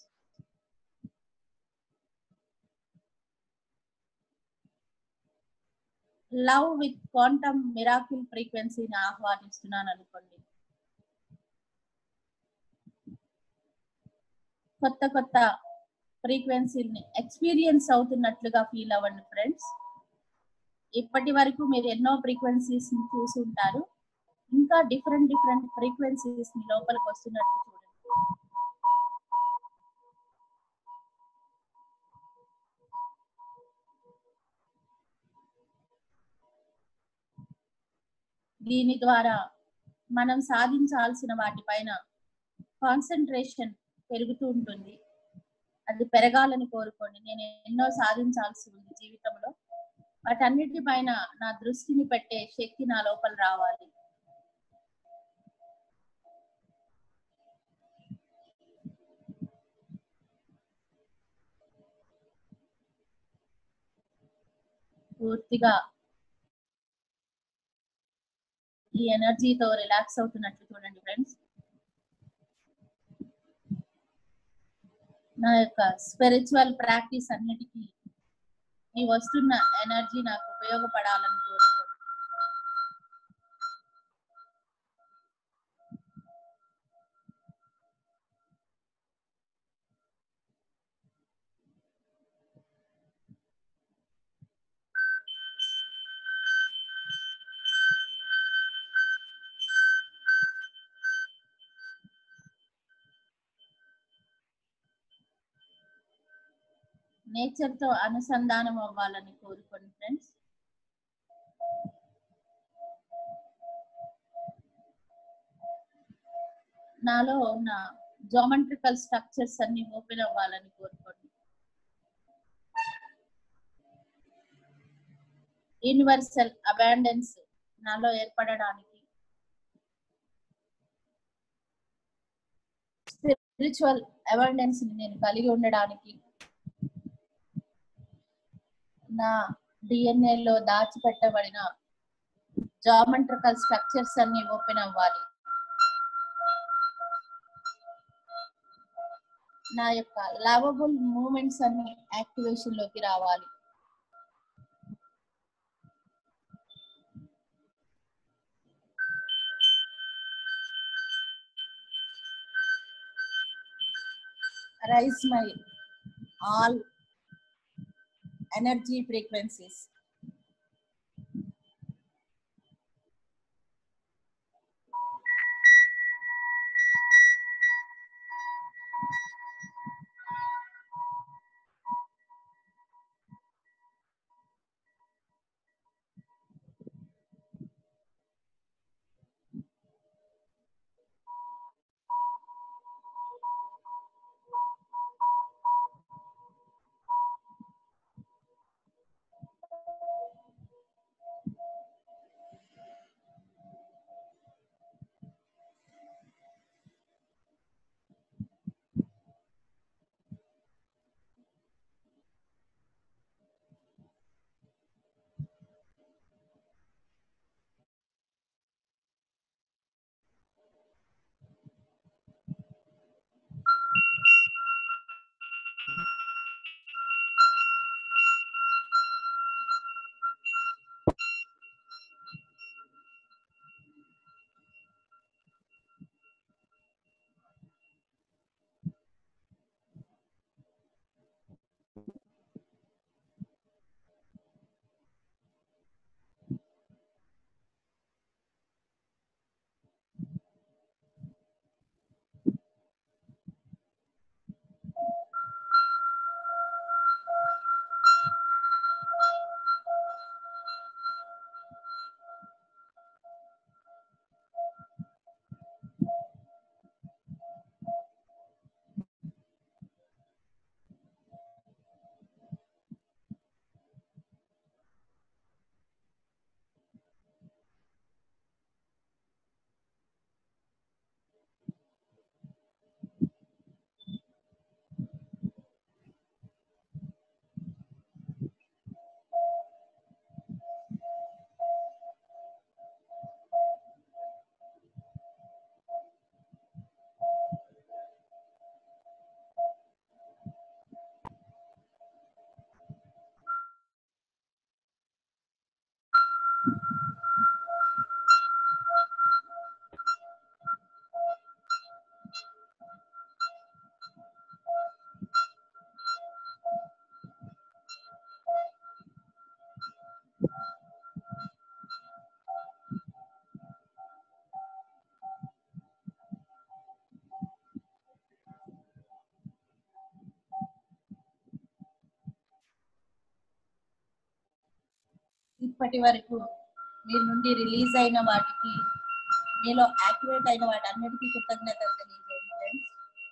love with quantum miracle ఫ్రీక్వెన్సీని ఆహ్వానిస్తున్నాను అనుకోండి కొత్త కొత్త ఫ్రీక్వెన్సీని ఎక్స్పీరియన్స్ అవుతున్నట్లుగా ఫీల్ అవ్వండి ఫ్రెండ్స్ ఇప్పటి వరకు మీరు ఎన్నో ఫ్రీక్వెన్సీస్ ని చూసి ఉంటారు ఇంకా డిఫరెంట్ డిఫరెంట్ ఫ్రీక్వెన్సీస్ ని లోపలికి వస్తున్నట్టు చూడండి దీని ద్వారా మనం సాధించాల్సిన వాటిపైన కాన్సన్ట్రేషన్ పెరుగుతూ ఉంటుంది అది పెరగాలని కోరుకోండి నేను ఎన్నో సాధించాల్సి ఉంది జీవితంలో వాటన్నిటిపైన నా దృష్టిని పెట్టే శక్తి నా లోపల రావాలి పూర్తిగా ఈ ఎనర్జీతో రిలాక్స్ అవుతున్నట్లు చూడండి ఫ్రెండ్స్ నా యొక్క స్పిరిచువల్ ప్రాక్టీస్ అన్నిటికీ ఈ వస్తున్న ఎనర్జీ నాకు ఉపయోగపడాలని కోరుకోండి నేచర్ తో అనుసంధానం అవ్వాలని కోరుకోండి ఫ్రెండ్స్ నాలో ఉన్న జోమెట్రికల్ స్ట్రక్చర్స్ అన్ని ఓపెన్ అవ్వాలని కోరుకోండి యూనివర్సల్ అబాండెన్స్ నాలో ఏర్పడడానికి స్పిరిచువల్ అబాండెన్స్ ని నేను కలిగి ఉండడానికి నా DNA లో దాచిపెట్టబడిన జామెట్రికల్ స్ట్రక్చర్స్ అన్ని ఓపెన్ అవ్వాలి నా యొక్క లవబుల్ మూమెంట్స్ అన్ని యాక్టివేషన్ లోకి రావాలి rise my all energy frequencies. ఇప్పటి వరకు మీ నుండి రిలీజ్ అయిన వాటికి మీలో యాక్టివేట్ అయిన వాటి అన్నిటికీ కృతజ్ఞతలు తెలియజేయండి ఫ్రెండ్స్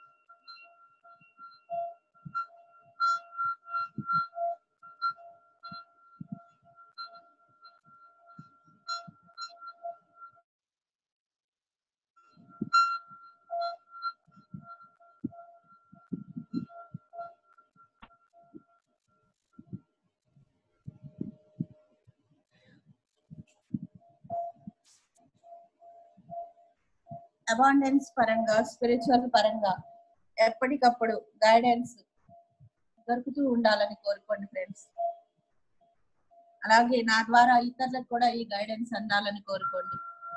అబాండెన్స్ పరంగా స్పిరిచువల్ పరంగా ఎప్పటికప్పుడు గైడెన్స్ దొరుకుతూ ఉండాలని కోరుకోండి ఫ్రెండ్స్ అలాగే నా ద్వారా ఇతరులకు కూడా ఈ గైడెన్స్ అందాలని కోరుకోండి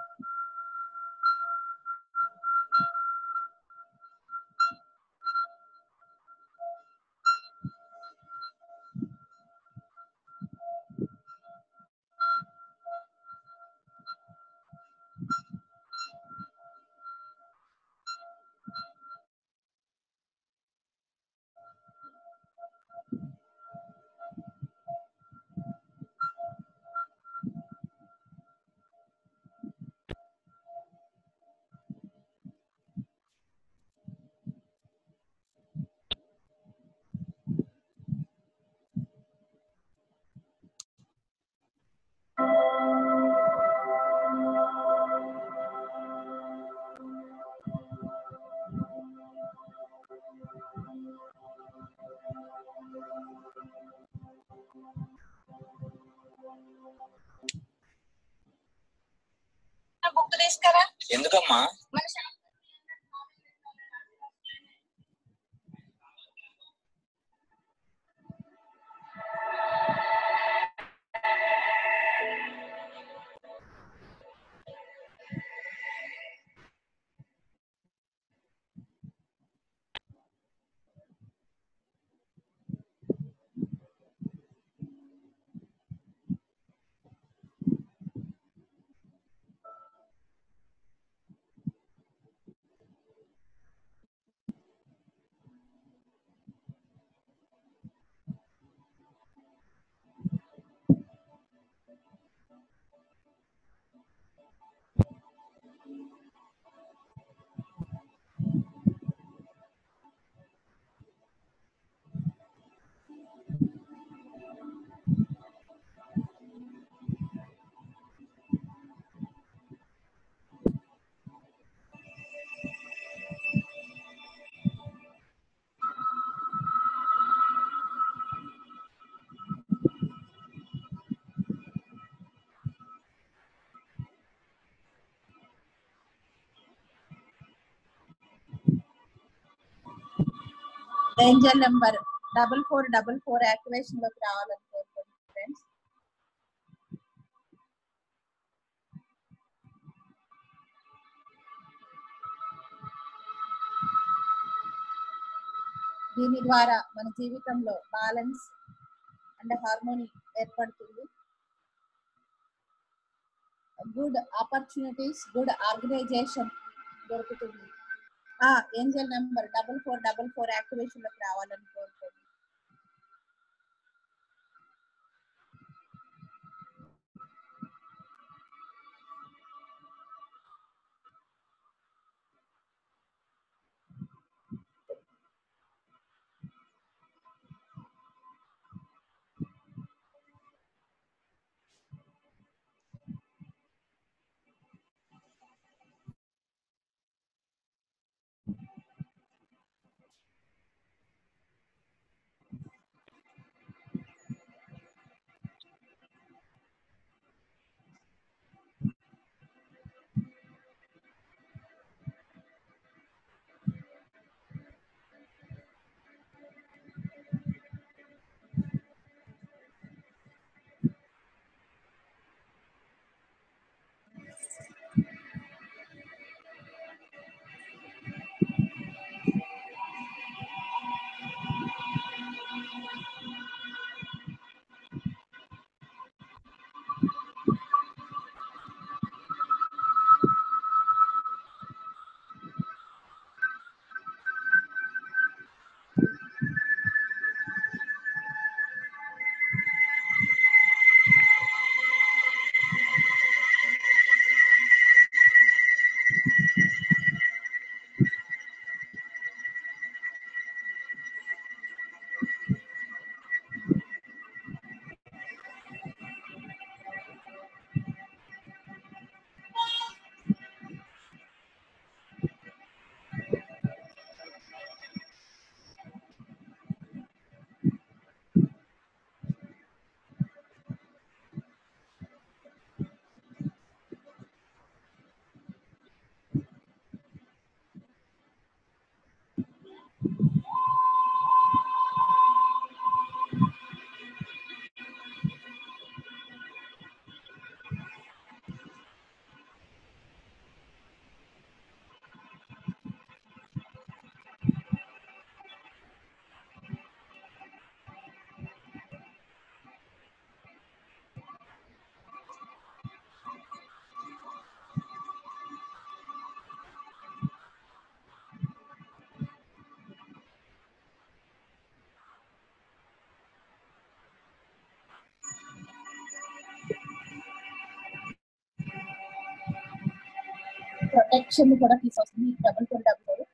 బుక్ తీసుకురా ఎందుకమ్మా angel number double four double four activation లోకి రావాలని కోరుకోండి ఫ్రెండ్స్ దీని ద్వారా మన జీవితంలో బ్యాలెన్స్ అండ్ హార్మోని ఏర్పడుతుంది గుడ్ ఆపర్చునిటీస్ గుడ్ ఆర్గనైజేషన్ దొరుకుతుంది ఆ angel number double four double four activation లోకి రావాలని కోరుకోండి ప్రొటెక్షన్ కూడా తీసుకొస్తుంది డబుల్ ఫోర్ డబుల్ ఫోర్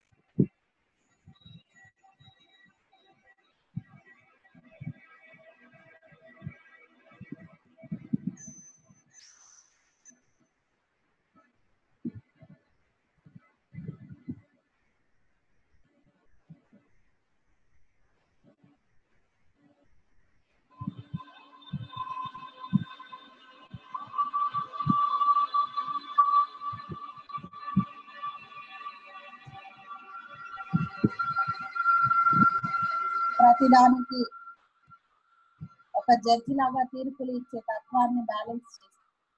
ప్రతిదానికి ఒక జడ్జి లాగా తీర్పులు ఇచ్చే తత్వాన్ని బ్యాలెన్స్ చేస్తుంది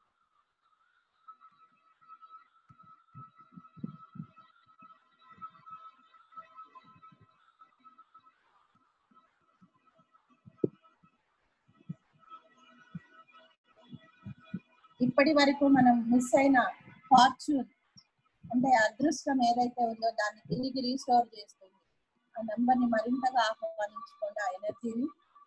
ఇప్పటి వరకు మనం మిస్ అయిన ఫార్చ్యూన్ అంటే అదృష్టం ఏదైతే ఉందో దాన్ని తిరిగి రీస్టోర్ చేస్తుంది ఆ నంబర్ ని మరింతగా ఆహ్వానించుకోండి ఆ ఎనర్జీని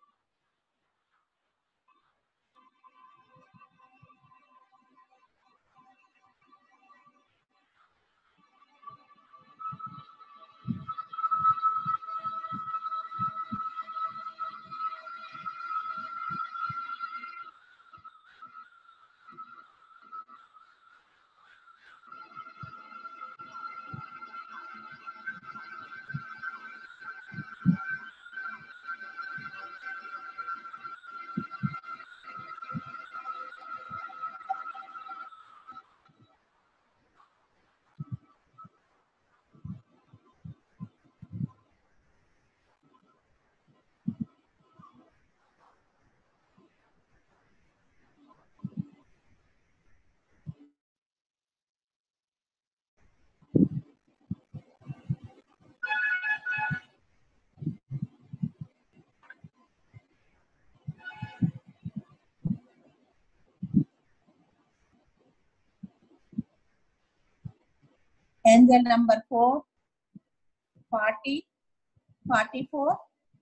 angel number 4 40 44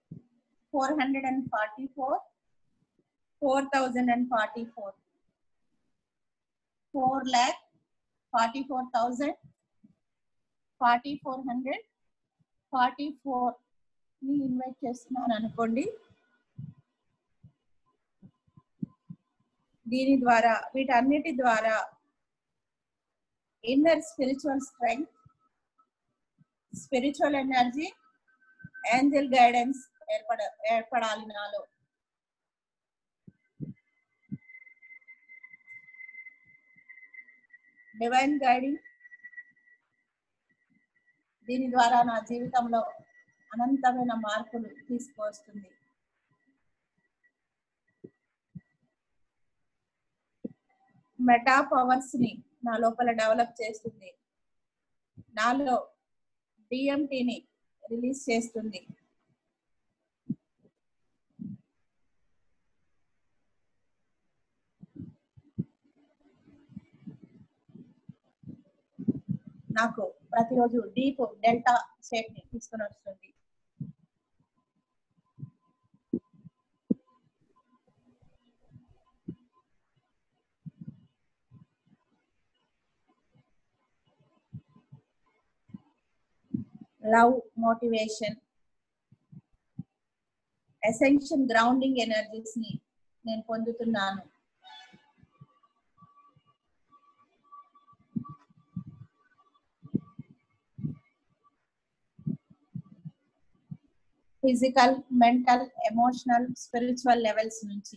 444 4044 4 lakh 44000 4400 44 ని ఇన్వైట్ చేస్తున్నాను అనుకోండి దీని ద్వారా వీటన్నిటి ద్వారా inner spiritual strength spiritual energy angel guidance ఏర్పడ ఏర్పడాలి నాలో డివైన్ గైడింగ్ దీని ద్వారా నా జీవితంలో అనంతమైన మార్పులు తీసుకువస్తుంది మెటా పవర్స్ ని నా లోపల డెవలప్ చేస్తుంది నాలో డిఎంటిని రిలీజ్ చేస్తుంది నాకు ప్రతిరోజు డీప్ డెల్టా స్టేట్ ని తీసుకుని వస్తుంది love motivation essential grounding energies ని నేను పొందుతున్నాను physical mental emotional spiritual levels నుంచి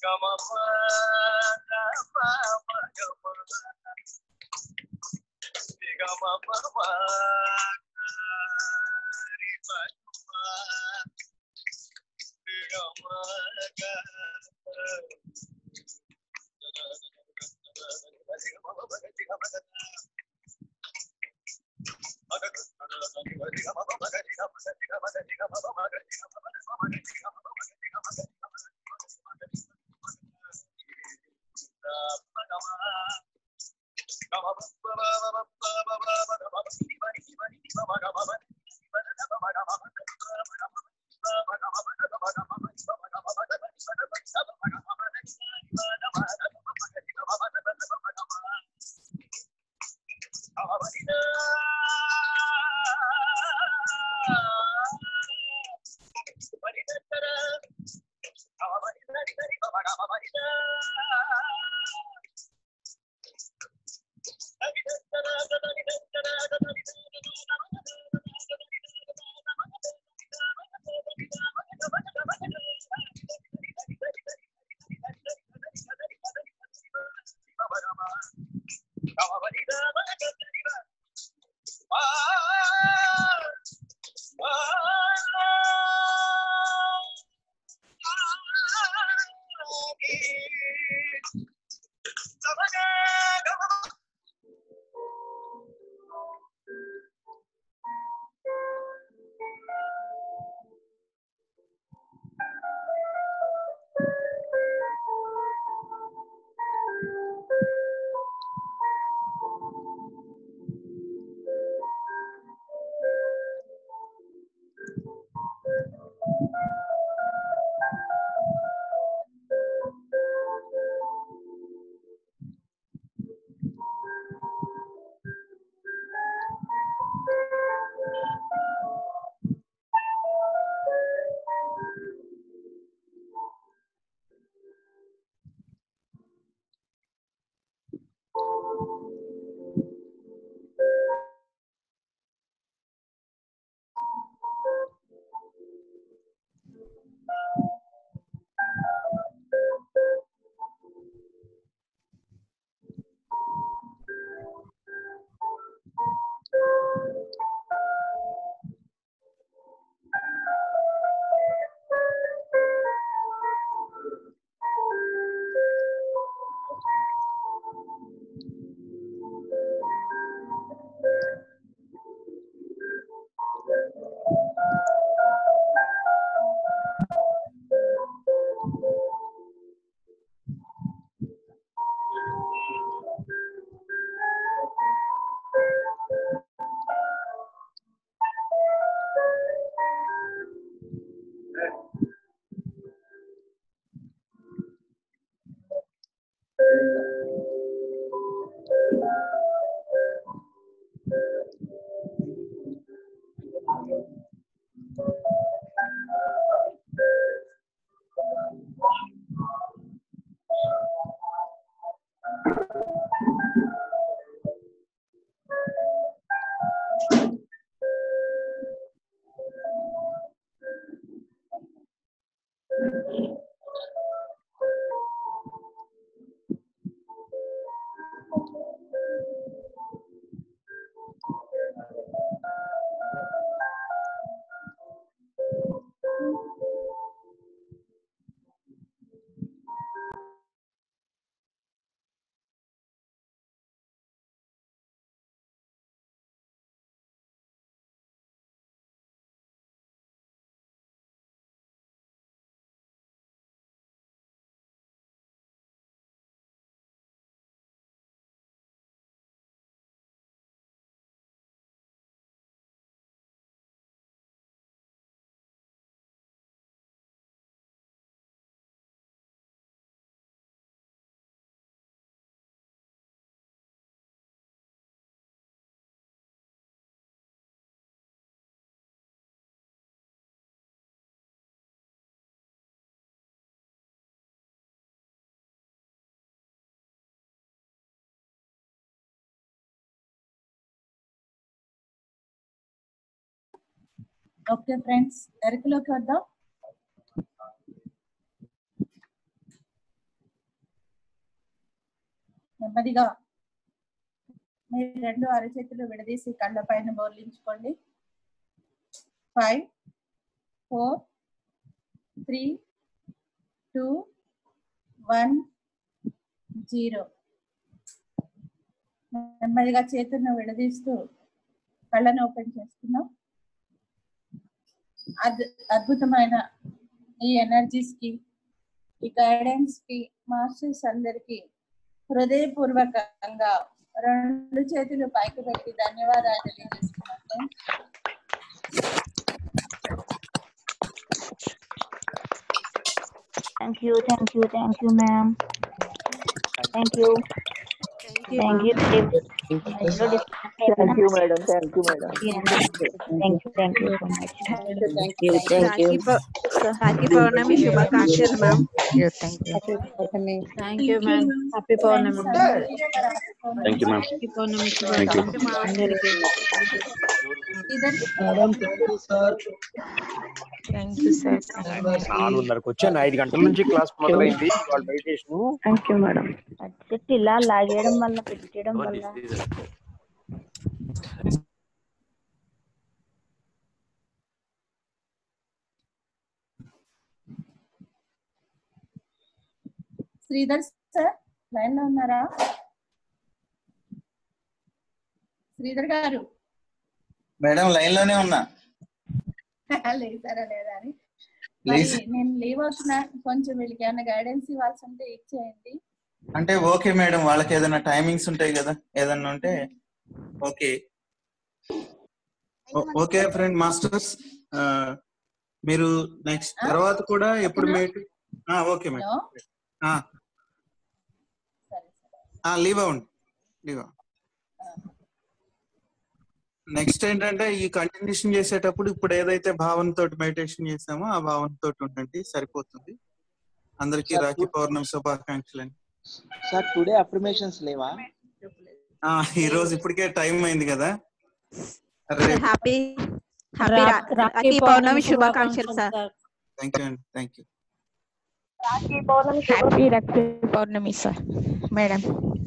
ఓకే ఫ్రెండ్స్ ఎరుకులోకి వద్దాం నెమ్మదిగా మీ రెండు అరచేతులు విడదీసి కళ్ళ పైన బోర్లించుకోండి five four three two one zero నెమ్మదిగా చేతులను విడదీస్తూ కళ్ళను ఓపెన్ చేసుకున్నాం అద్ అద్భుతమైన ఈ ఎనర్జీస్ కి ఈ గైడెన్స్ కి మాస్టర్స్ అందరికి హృదయపూర్వకంగా రెండు చేతులు పైకి పెట్టి ధన్యవాదాలు తెలియజేస్తున్నాను Thank you, thank you, thank you, ma'am. Thank you. Thank you. Thank you. Thank you, madam. Thank you, madam. Thank you, thank you so much. Thank you. Thank you. Rakhi పౌ- రాఖీ పౌర్ణమి శుభాకాంక్షలు ma'am Thank you. Thank you ma'am happy పౌర్ణమి thank you ma'am happy పౌర్ణమి thank you శుభాకాంక్షలు మా అందరికీ Thank you, sir. నాలుగున్నరకు వచ్చాను ఐదు గంటల నుంచి క్లాస్ మొదలైంది వాళ్ళ meditation Thank you, madam. Just ఇలా లాగేయడం వల్ల పెట్టేయడం వల్ల శ్రీధర్ సార్ లైన్ లో ఉన్నారా శ్రీధర్ గారు మేడం లైన్ లోనే ఉన్నా లేసారా లేదా అని మరి లేచి నేను లీవ్ అవుతున్నా కొంచెం వీళ్ళకి ఏమైనా గైడెన్స్ ఇవ్వాల్సి ఉంటే ఇచ్చేయండి అంటే ఓకే మేడం వాళ్ళకి ఏదైనా టైమింగ్స్ ఉంటాయి కదా ఏదన్నా ఉంటే ఓకే ఓ- ఓకే ఫ్రెండ్ మాస్టర్స్ ఆ, మీరు నెక్స్ట్ తర్వాత కూడా ఎప్పుడు మీట్ ఓకే మేడం హలో ఆ, సరే సరే ఆ, లీవ్ అవ్వండి లీవ్ అవ్వండి నెక్స్ట్ ఏంటంటే ఈ కంటిన్యూషన్ చేసేటప్పుడు ఇప్పుడు ఏదైతే భావనతో మెడిటేషన్ చేసామో ఆ భావనతో ఉండండి సరిపోతుంది అందరికీ రాఖీ పౌర్ణమి శుభాకాంక్షలు అండి సార్ టుడే అఫర్మేషన్స్ లేవా ఆ, ఈ రోజు ఇప్పటికే టైం అయింది కదా రేపు హ్యాపీ హ్యాపీ రాఖీ పౌర్ణమి శుభాకాంక్షలు సార్ థ్యాంక్ యూ అండి థ్యాంక్ యూ హ్యాపీ రాఖీ పౌర్ణమి సార్ మేడం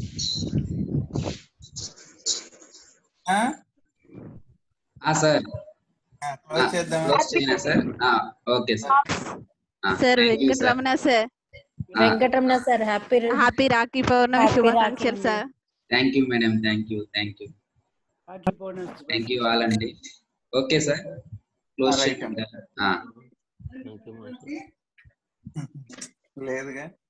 సార్ క్లోజ్ చేద్దామా క్లోజ్ చేయనా sir okay sir sir Venkataramana sir Venkataramana sir happy happy Rakhi పౌర్ణమి Happy శుభాకాంక్షలు Rakhi. Sir thank you madam thank you thank you thank you all అండి okay sir close Alright. చేయండి లేదుగా